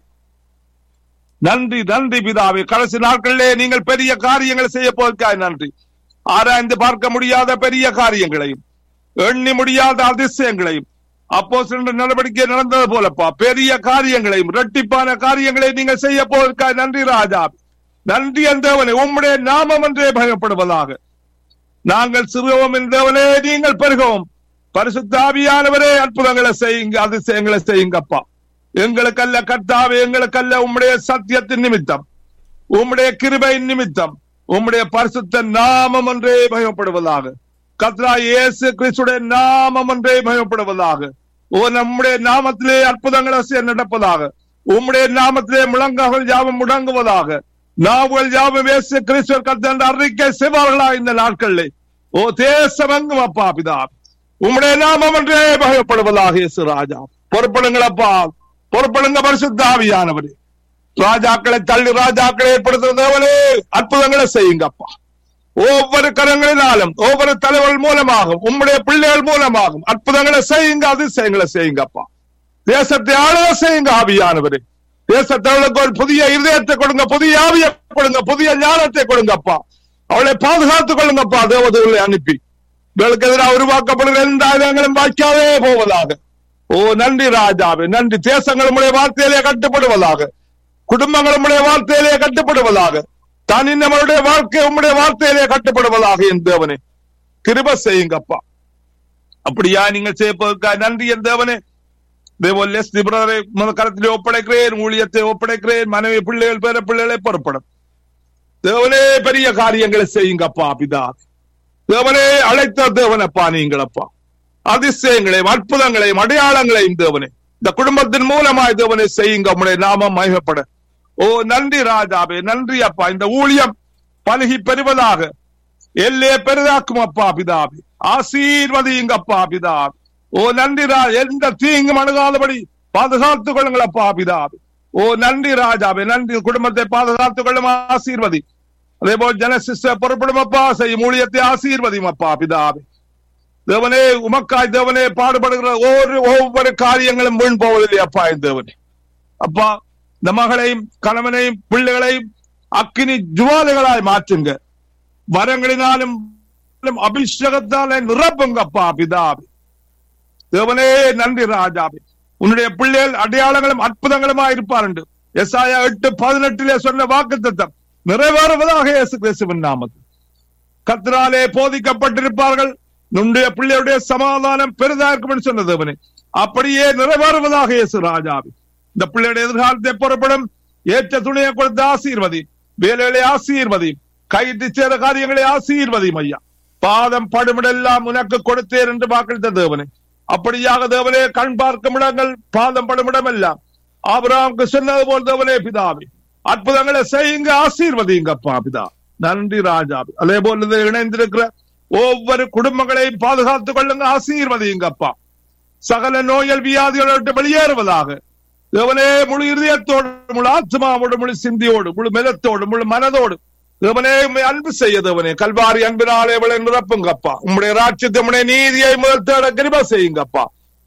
நன்றி நன்றி பிதாவே கடைசி நாட்களிலே நீங்கள் பெரிய காரியங்களை செய்ய போவதற்காக நன்றி ஆராய்ந்து பார்க்க முடியாத பெரிய காரியங்களையும் எண்ணி முடியாத அதிசயங்களையும் அப்போ சென்ற நடவடிக்கை நடந்தது போலப்பா பெரிய காரியங்களையும் இரட்டிப்பான காரியங்களை நீங்கள் செய்ய போவதற்காக நன்றி ராஜா நன்றி என்றவனே உம்முடைய நாமம் என்றே பயப்படுவதாக நாங்கள் சிறுவோம் என்றவனே நீங்கள் பெருகவும் பரிசுத்த ஆவியானவரே அற்புதங்களை செய்யுங்க அதிசயங்களை செய்யுங்கப்பா எங்களுக்கல்ல கர்த்தாவே எங்களுக்கல்ல உம்முடைய சத்தியத்தின் நிமித்தம் உம்முடைய கிருபையின் நிமித்தம் உம்முடைய பரிசுத்த நாமம் ஒன்றே மயப்படுவதாக கத்ரா இயேசு கிறிஸ்துடைய நாமம் ஒன்றே மயப்படுவதாக ஓ நம்முடைய நாமத்திலே அற்புதங்களை செய்ய நடப்பதாக உம்முடைய நாமத்திலே முழங்காமல் ஜாபம் முடங்குவதாக நாவுகள் ஜாபம் இயேசு கிறிஸ்துவ கத்த அறிக்கை செய்வார்களா இந்த நாட்களிலே ஓ தேசமெங்கும் அப்பா பிதா உம்முடைய நாமம் ஒன்றே பயப்படுவதாக இயேசு ராஜா பொறுப்படுங்களப்பா பொறுப்படுங்க பரிசுத்தாவியானவரே ராஜாக்களை தள்ளி ராஜாக்களை ஏற்படுத்துவதே அற்புதங்களை செய்யுங்கப்பா ஒவ்வொரு கரங்களினாலும் ஒவ்வொரு தலைவர்கள் மூலமாகும் உம்முடைய பிள்ளைகள் மூலமாகும் அற்புதங்களை செய்யுங்க அதிசயங்களை செய்யுங்கப்பா தேசத்தை ஆளுக செய்யுங்க ஆவியானவரே தேசத்தவளுக்கு ஒரு புதிய இருதயத்தை கொடுங்க புதிய ஆவியை கொடுங்க புதிய ஞானத்தை கொடுங்கப்பா அவளை பாதுகாத்துக் கொள்ளுங்கப்பா தேவதூர்களை அனுப்பி இவளுக்கு எதிராக உருவாக்கப்படுகிற எந்த ஆயுதங்களும் வாய்க்காதே போவதாக ஓ நன்றி ராஜாவே நன்றி தேசங்கள் உடைய வார்த்தையிலே கட்டுப்படுவதாக குடும்பங்கள் உடைய வார்த்தையிலே கட்டுப்படுவதாக தனி நம்மளுடைய வாழ்க்கை உம்முடைய வார்த்தையிலே கட்டுப்படுவதாக என் தேவனே கிருப செய்யுங்கப்பா அப்படியா நீங்கள் செய்யப்போவதற்காக நன்றி என் தேவனே தேவோல் எஸ் பிரதரை கரத்திலே ஒப்படைக்கிறேன் ஊழியத்தை ஒப்படைக்கிறேன் மனைவி பிள்ளைகள் பேர பிள்ளைகளை புறப்படும் தேவனே பெரிய காரியங்களை செய்யுங்கப்பா பிதா தேவனே அழைத்த தேவனப்பா நீங்களப்பா அதிசயங்களையும் அற்புதங்களையும் அடையாளங்களையும் தேவனே இந்த குடும்பத்தின் மூலமாய் தேவனை செய்யுங்க உம்முடைய நாமம் மகிழப்பட ஓ நன்றி ராஜாவே நன்றி அப்பா இந்த ஊழியம் பழகி பெறுவதாக எல்லே பெரிதாக்கும் அப்பா பிதாபி ஆசீர்வதியுங்க அப்பா பிதாபி ஓ நன்றி ரா எந்த தீங்கும் அணுகாதபடி பாதுகாத்துக் கொள்ளுங்கள் அப்பா பிதாபி ஓ நன்றி ராஜாவே நன்றி குடும்பத்தை பாதுகாத்துக் கொள்ளும் ஆசீர்வதி அதே போல் ஜனசிஸ்ட புறப்படும் அப்பா செய்யும் ஊழியத்தை ஆசீர்வதியும் அப்பா பிதாபி தேவனே உமக்காய் தேவனே பாடுபடுகிற ஒவ்வொரு ஒவ்வொரு காரியங்களும் வீண் போவதில்லை அப்பா என் தேவனே அப்பா இந்த மகளையும் கணவனையும் பிள்ளைகளையும் அக்கினி ஜுவாலைகளாய் மாற்றுங்க வரங்களினாலும் அபிஷேகத்தாலே நிரப்புங்க அப்பா பிதாபி தேவனே நன்றி ராஜாபி உன்னுடைய பிள்ளைகள் அடையாளங்களும் அற்புதங்களுமா இருப்பார் என்று எஸ்ஆயா எட்டு பதினெட்டிலே சொன்ன வாக்கு தத்தம் நிறைவேறுவதாக இயேசு கிறிஸ்துவின் நாமத்தில் கத்திராலே போதிக்கப்பட்டிருப்பார்கள் உன்னுடைய பிள்ளையுடைய சமாதானம் பெரிதா இருக்கும் என்று சொன்ன தேவனே அப்படியே நிறைவேறுவதாக இயேசு ராஜாவி இந்த பிள்ளையுடைய எதிர்காலத்தை புறப்படும் ஏற்ற துணையை கொடுத்து ஆசீர்வதி வேலைகளை ஆசீர்வதி கையிட்டு சேர காரியங்களை ஆசீர்வதி ஐயா பாதம் படுமிடெல்லாம் உனக்கு கொடுத்தேன் என்று வாக்களித்த தேவனே அப்படியாக தேவனே கண் பார்க்கும் இடங்கள் பாதம் படுமிடம் எல்லாம் ஆபராமுக்கு சொன்னது போல் தேவனே பிதாவி அற்புதங்களை செய்யுங்க ஆசீர்வதிங்க அப்பா பிதா நன்றி ராஜா அதே போல இதில் இணைந்திருக்கிற ஒவ்வொரு குடும்பங்களையும் பாதுகாத்துக் கொள்ளுங்க ஆசீர்வதிங்க அப்பா சகல நோயல் வியாதிகளை விட்டு வெளியேறுவதாக தேவனே முழு இருதயத்தோடு முழு ஆத்மாவோடு முழு சிந்தியோடு முழு மெலத்தோடு முழு மனதோடு தேவனே உண்மை அன்பு செய்ய தேவனே கல்வாரி அன்பினாலே இவளை நிரப்புங்கப்பா உம்முடைய ராட்சியத்தை உம்முடைய நீதியை முதல் தேட கிருப செய்யுங்கப்பா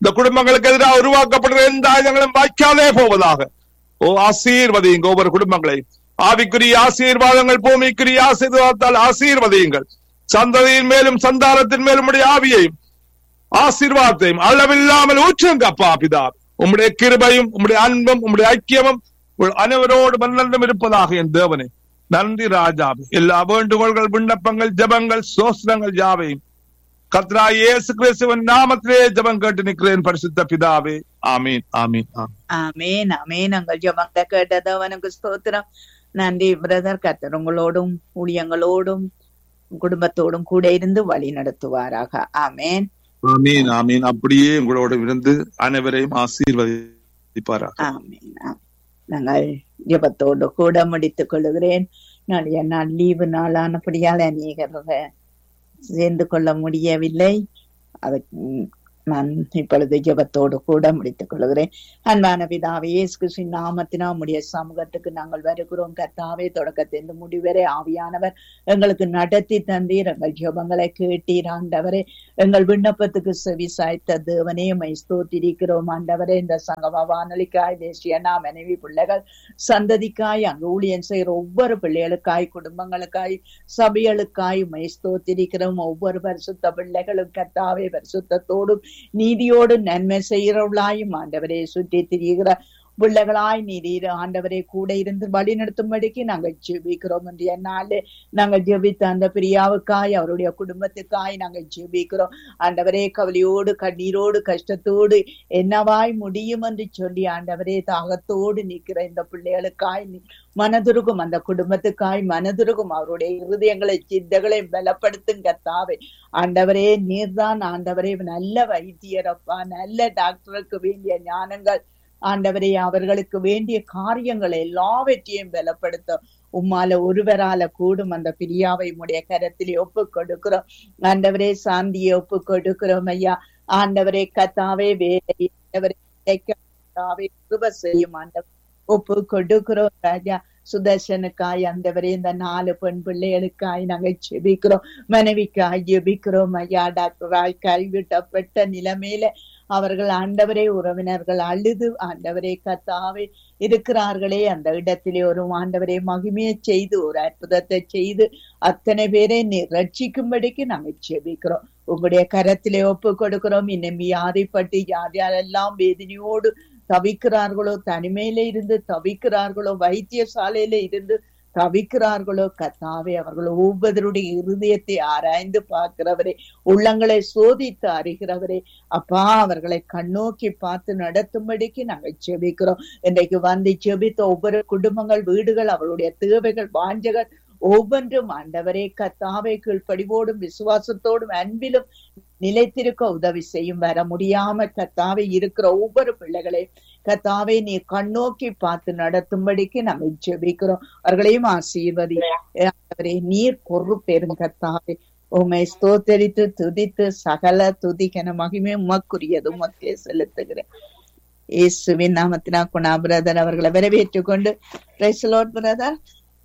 இந்த குடும்பங்களுக்கு எதிராக உருவாக்கப்படுகிற எந்த ஆயுதங்களும் வாய்க்காதே போவதாக ஓ ஆசீர்வதியுங்க ஒவ்வொரு குடும்பங்களை ஆவிக்குரிய ஆசீர்வாதங்கள் பூமிக்குரிய ஆசீர்வாதத்தால் ஆசீர்வதியுங்கள் சந்ததியின் மேலும் சந்தானத்தின் மேலும் உடைய ஆவியையும் ஆசீர்வாதத்தையும் அளவில்லாமல் ஊற்றுங்க அப்பா பிதா உம்முடைய கிருபையும் உம்முடைய அன்பும் உம்முடைய ஐக்கியமும் உங்கள் அனைவரோடு மன்னந்தும் இருப்பதாக என் தேவனே நன்றி ராஜாவே எல்லா வேண்டுகோள்கள் விண்ணப்பங்கள் ஜபங்கள் சோஸ்திரங்கள் யாவையும் கத்ரா இயேசு கிறிஸ்துவின் நாமத்திலே ஜபம் கேட்டு நிற்கிறேன் பரிசுத்த பிதாவே ஆமீன் ஆமீன் ஆமீன் ஆமேன் ஆமேன் உங்கள் ஜபங்களை கேட்டதவனுக்கு ஸ்தோத்திரம் நன்றி பிரதர் கர்த்தர் உங்களோடும் ஊழியங்களோடும் குடும்பத்தோடும் கூட இருந்து வழி நடத்துவாராக ஆமேன் ஆமீன் ஆமீன் அப்படியே உங்களோட இருந்து அனைவரையும் ஆசீர்வதிப்பாராக ஆமீன் ஆமீன். நாங்கள் ஜெபத்தோடு கூட முடித்துக் கொள்கிறேன் நாளைய நாள் லீவு நாளானபடியால் அநேகரை சேர்ந்து கொள்ள முடியவில்லை அதுக்கு நான் இப்பொழுது ஜெபத்தோடு கூட முடித்துக் கொள்கிறேன் அன்பான பிதாவே இயேசு கிறிஸ்துவின் நாமத்தினா உம்முடைய சமூகத்துக்கு நாங்கள் வருகிறோம் கர்த்தாவே தொடக்கத்திலிருந்து முடிவரை ஆவியானவர் எங்களுக்கு நடத்தி தந்தீர் எங்கள் ஜெபங்களை கேட்டீர் ஆண்டவரே எங்கள் விண்ணப்பத்துக்கு செவி சாய்த்த தேவனே மை ஸ்தோத்திரிக்கிறோம் ஆண்டவரே இந்த சங்கம வானொலிக்காய் தேசிய நாம் மனைவி பிள்ளைகள் சந்ததிக்காய் அங்கு ஊழியன் செய்கிற ஒவ்வொரு பிள்ளைகளுக்காய் குடும்பங்களுக்காய் சபைகளுக்காய் மை ஸ்தோத்திரிக்கிறோம் ஒவ்வொரு பரிசுத்த பிள்ளைகளும் கர்த்தாவே பரிசுத்தத்தோடும் நீதியோடு நன்மை செய்கிறவர்களாயும் ஆண்டவரே சுற்றி திரிகிற பிள்ளைகளாய் நீர் ஆண்டவரே கூட இருந்து வழி நடத்தும்படிக்கு நாங்கள் ஜெபிக்கிறோம் என்று நாளே நாங்கள் ஜெபித்த அந்த பிரியாவுக்காய் அவருடைய குடும்பத்துக்காய் நாங்கள் ஜெபிக்கிறோம் ஆண்டவரே கவலையோடு கண்ணீரோடு கஷ்டத்தோடு என்னவாய் முடியும் என்று சொல்லி ஆண்டவரே தாகத்தோடு நிற்கிற இந்த பிள்ளைகளுக்காய் நீ மனதுருகும் அந்த குடும்பத்துக்காய் மனதுருகும் அவருடைய இருதயங்களை சிந்தகளை பலப்படுத்தும் கர்த்தாவே ஆண்டவரே நீர்தான் ஆண்டவரே நல்ல வைத்தியரப்பா நல்ல டாக்டருக்கு வேண்டிய ஞானங்கள் ஆண்டவரே அவர்களுக்கு வேண்டிய காரியங்கள் எல்லாவற்றையும் பலப்படுத்த உம்மால ஒருவரால கூடும் அந்த பிரியாவை உடைய கரத்திலே ஒப்பு கொடுக்கிறோம் ஆண்டவரே சாந்தியை ஒப்பு கொடுக்கிறோம் ஐயா ஆண்டவரே கத்தாவே வேலை ஆண்டவரே கத்தாவே கிருப செய்யும் ஆண்டவர் ஒப்பு கொடுக்கிறோம் ராஜா சுதர்சனுக்காய் அந்தவரே இந்த நாலு பெண் பிள்ளைகளுக்காய் நாங்கள் செபிக்கிறோம் மனைவிக்காய் ஜெபிக்கிறோம் ஐயா டாக்டராய் கைவிட்டப்பட்ட நிலைமையில அவர்கள் ஆண்டவரே உறவினர்கள் அழுது ஆண்டவரே கத்தாவே இருக்கிறார்களே அந்த இடத்திலே ஒரு ஆண்டவரே மகிமையை செய்து ஒரு அற்புதத்தை செய்து அத்தனை பேரை நீ ரட்சிக்கும்படிக்கு நாங்கள் செபிக்கிறோம் உங்களுடைய கரத்திலே ஒப்பு கொடுக்கிறோம் இன்னும் வியாதிப்பட்டு யார் யாரெல்லாம் வேதனையோடு தவிக்கிறார்களோ தனிமையில இருந்து தவிக்கிறார்களோ வைத்தியசாலையில இருந்து தவிக்கிறார்களோ கத்தாவே அவர்கள் ஒவ்வொருவருடைய இருதயத்தை ஆராய்ந்து பார்க்கிறவரே உள்ளங்களை சோதித்து அறிகிறவரே அப்பா அவர்களை கண்ணோக்கி பார்த்து நடத்தும்படிக்கு நாங்கள் ஜெபிக்கிறோம் இன்றைக்கு வந்து ஜெபித்த ஒவ்வொரு குடும்பங்கள் வீடுகள் அவருடைய தேவைகள் வாஞ்சகள் ஒவ்வொன்றும் ஆண்டவரே கத்தாவை கீழ்ப்படிவோடும் விசுவாசத்தோடும் அன்பிலும் நிலைத்திருக்க உதவி செய்யும் வர முடியாம கத்தாவை இருக்கிற ஒவ்வொரு பிள்ளைகளை கத்தாவை நீ கண்ணோக்கி பார்த்து நடத்தும்படிக்கு நாங்கள் ஜெபிக்கிறோம் அவர்களையும் ஆசீர்வதி ஆண்டவரே நீர் பொறுப்பேறும் கத்தாவே உமை ஸ்தோத்தரித்து துதித்து சகல துதிக்கன மகிமை உமக்குரியது உமக்கே செலுத்துகிறேன் இயேசுவின் நாமத்தினா குணா பிரதர் அவர்களை வரவேற்றுக் கொண்டு praise the Lord brother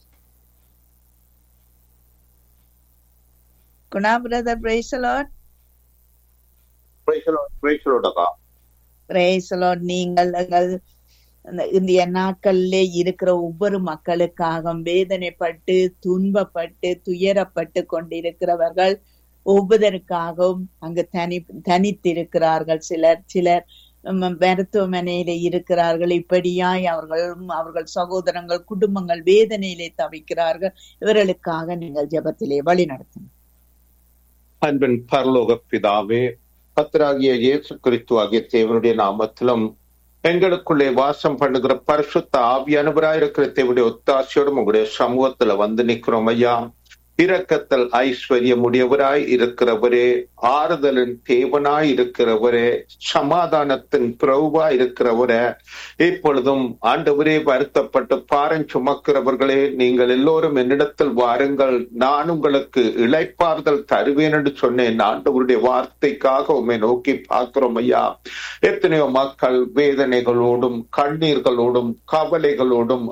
Guna brother praise the Lord praise the Lord நீங்கள் எங்கள் அந்த இந்திய நாட்களிலே இருக்கிற ஒவ்வொரு மக்களுக்காக வேதனைப்பட்டு துன்பப்பட்டு துயரப்பட்டு கொண்டிருக்கிறவர்கள் ஒவ்வொருவருக்காகவும் அங்கு தனி தனித்திருக்கிறார்கள் சிலர் சிலர் மருத்துவமனையில இருக்கிறார்கள் இப்படியாய் அவர்களும் அவர்கள் சகோதரங்கள் குடும்பங்கள் வேதனையிலே தவிக்கிறார்கள் இவர்களுக்காக நீங்கள் ஜபத்திலே வழி நடத்தணும் அன்பின் பரலோக பிதாவே கத்தராகிய இயேசு கிறிஸ்து ஆகிய தேவனுடைய நாமத்திலும் எங்களுக்குள்ளே வாசம் பண்ணுகிற பரிசுத்த ஆவியானவராயிருக்கிற தேவனுடைய ஒத்தாசையோடும் உங்களுடைய சமூகத்துல வந்து நிற்கிறோம் ஐயா இரக்கத்தல் ஐஸ்வர்யம் உடையவராய் இருக்கிறவரே ஆறுதலின் தேவனாய் இருக்கிறவரே சமாதானத்தின் பிரபுவாய் இருக்கிறவரே இப்பொழுதும் ஆண்டவரே வருத்தப்பட்டு பாரம் சுமக்கிறவர்களே நீங்கள் எல்லோரும் என்னிடத்தில் வாருங்கள் நான் உங்களுக்கு இழைப்பார்தல் தருவேன் என்று சொன்னேன் ஆண்டவருடைய வார்த்தைக்காக உண்மை நோக்கி பார்க்கிறோம் ஐயா எத்தனையோ மக்கள் வேதனைகளோடும் கண்ணீர்களோடும் கவலைகளோடும்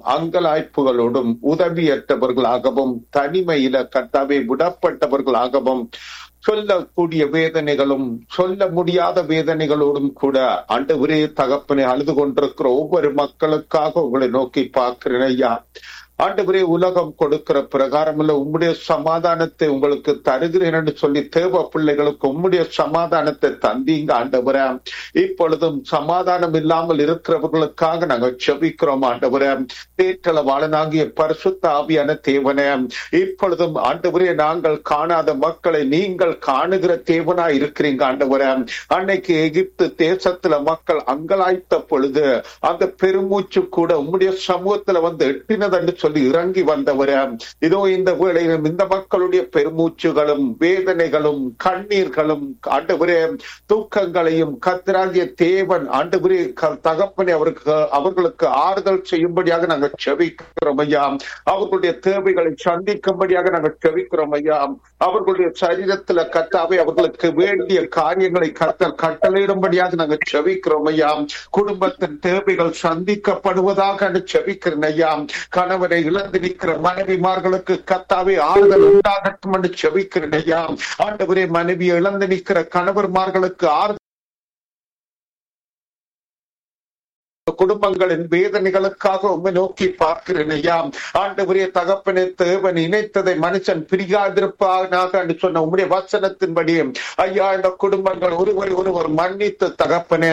அங்கலாய்ப்புகளோடும் உதவியற்றவர்களாகவும் தனிமையில கட்டாவே விடப்பட்டவர்களாகவும் சொல்லக்கூடிய வேதனைகளும் சொல்ல முடியாத வேதனைகளோடும் கூட ஆண்டவரே தகப்பனை அழுது கொண்டிருக்கிற ஒவ்வொரு மக்களுக்காக உங்களை நோக்கி பார்க்கிறேன் ஐயா ஆண்டவரே உலகம் கொடுக்கிற பிரகாரமுள்ள உம்முடைய சமாதானத்தை உங்களுக்கு தருகிறேன் என்று சொல்லி தேவ பிள்ளைகளுக்கு உம்முடைய சமாதானத்தை தந்தீங்க ஆண்டவரே இப்பொழுதும் சமாதானம் இல்லாமல் இருக்கிறவர்களுக்காக நாங்கள் செபிக்கிறோம் ஆண்டவரே தேற்றளவாளனாகிய பரிசுத்த ஆவியான தேவனே இப்பொழுதும் ஆண்டவரே நாங்கள் காணாத மக்களை நீங்கள் காணுகிற தேவனா இருக்கிறீங்க ஆண்டவரே அன்னைக்கு எகிப்து தேசத்துல மக்கள் அங்கலாய்த்த பொழுது அந்த பெருமூச்சு கூட உம்முடைய சமூகத்துல வந்து எட்டினதென்று சொல்லி இறங்கி வந்தவரே இதோ இந்த வேளையிலும் இந்த மக்களுடைய பெருமூச்சுகளும் வேதனைகளும் கண்ணீர்களும் ஆண்டவரே தூக்கங்களையும் கத்தராகிய தேவன் ஆண்டவரே க- தகப்பனை அவருக்கு அவர்களுக்கு ஆறுதல் செய்யும்படியாக நாங்கள் செவிக்கிறோம் ஐயா அவர்களுடைய தேவைகளை சந்திக்கும்படியாக நாங்கள் செவிக்கிறோம் ஐயா அவர்களுடைய சரீரத்துல கத்தாவே அவர்களுக்கு வேண்டிய காரியங்களை கத்தல் கட்டளையிடும்படியாக நாங்கள் செவிக்கிறோம் ஐயா குடும்பத்தின் தேவைகள் சந்திக்கப்படுவதாக என்று செவிக்கிறேன் ஐயா கணவரை இழந்து நிற்கிற மனைவிமார்களுக்கு கத்தாவே ஆறுதல் உண்டாகட்டும் என்று செவிக்கிறேன் ஐயா ஆண்டவரே மனைவியை இழந்து நிற்கிற கணவர்மார்களுக்கு ஆறுதல் குடும்பங்களின் வேதனைகளுக்காக உண்மை நோக்கி பார்க்கிறேன் ஐயா ஆண்டவரே தகப்பனே தேவன் இணைத்ததை மனுஷன் பிரியாதிருப்பானாக என்று சொன்ன உம்முடைய வசனத்தின்படி ஐயா இந்த குடும்பங்கள் ஒருவரை ஒருவர் மன்னித்து தகப்பனே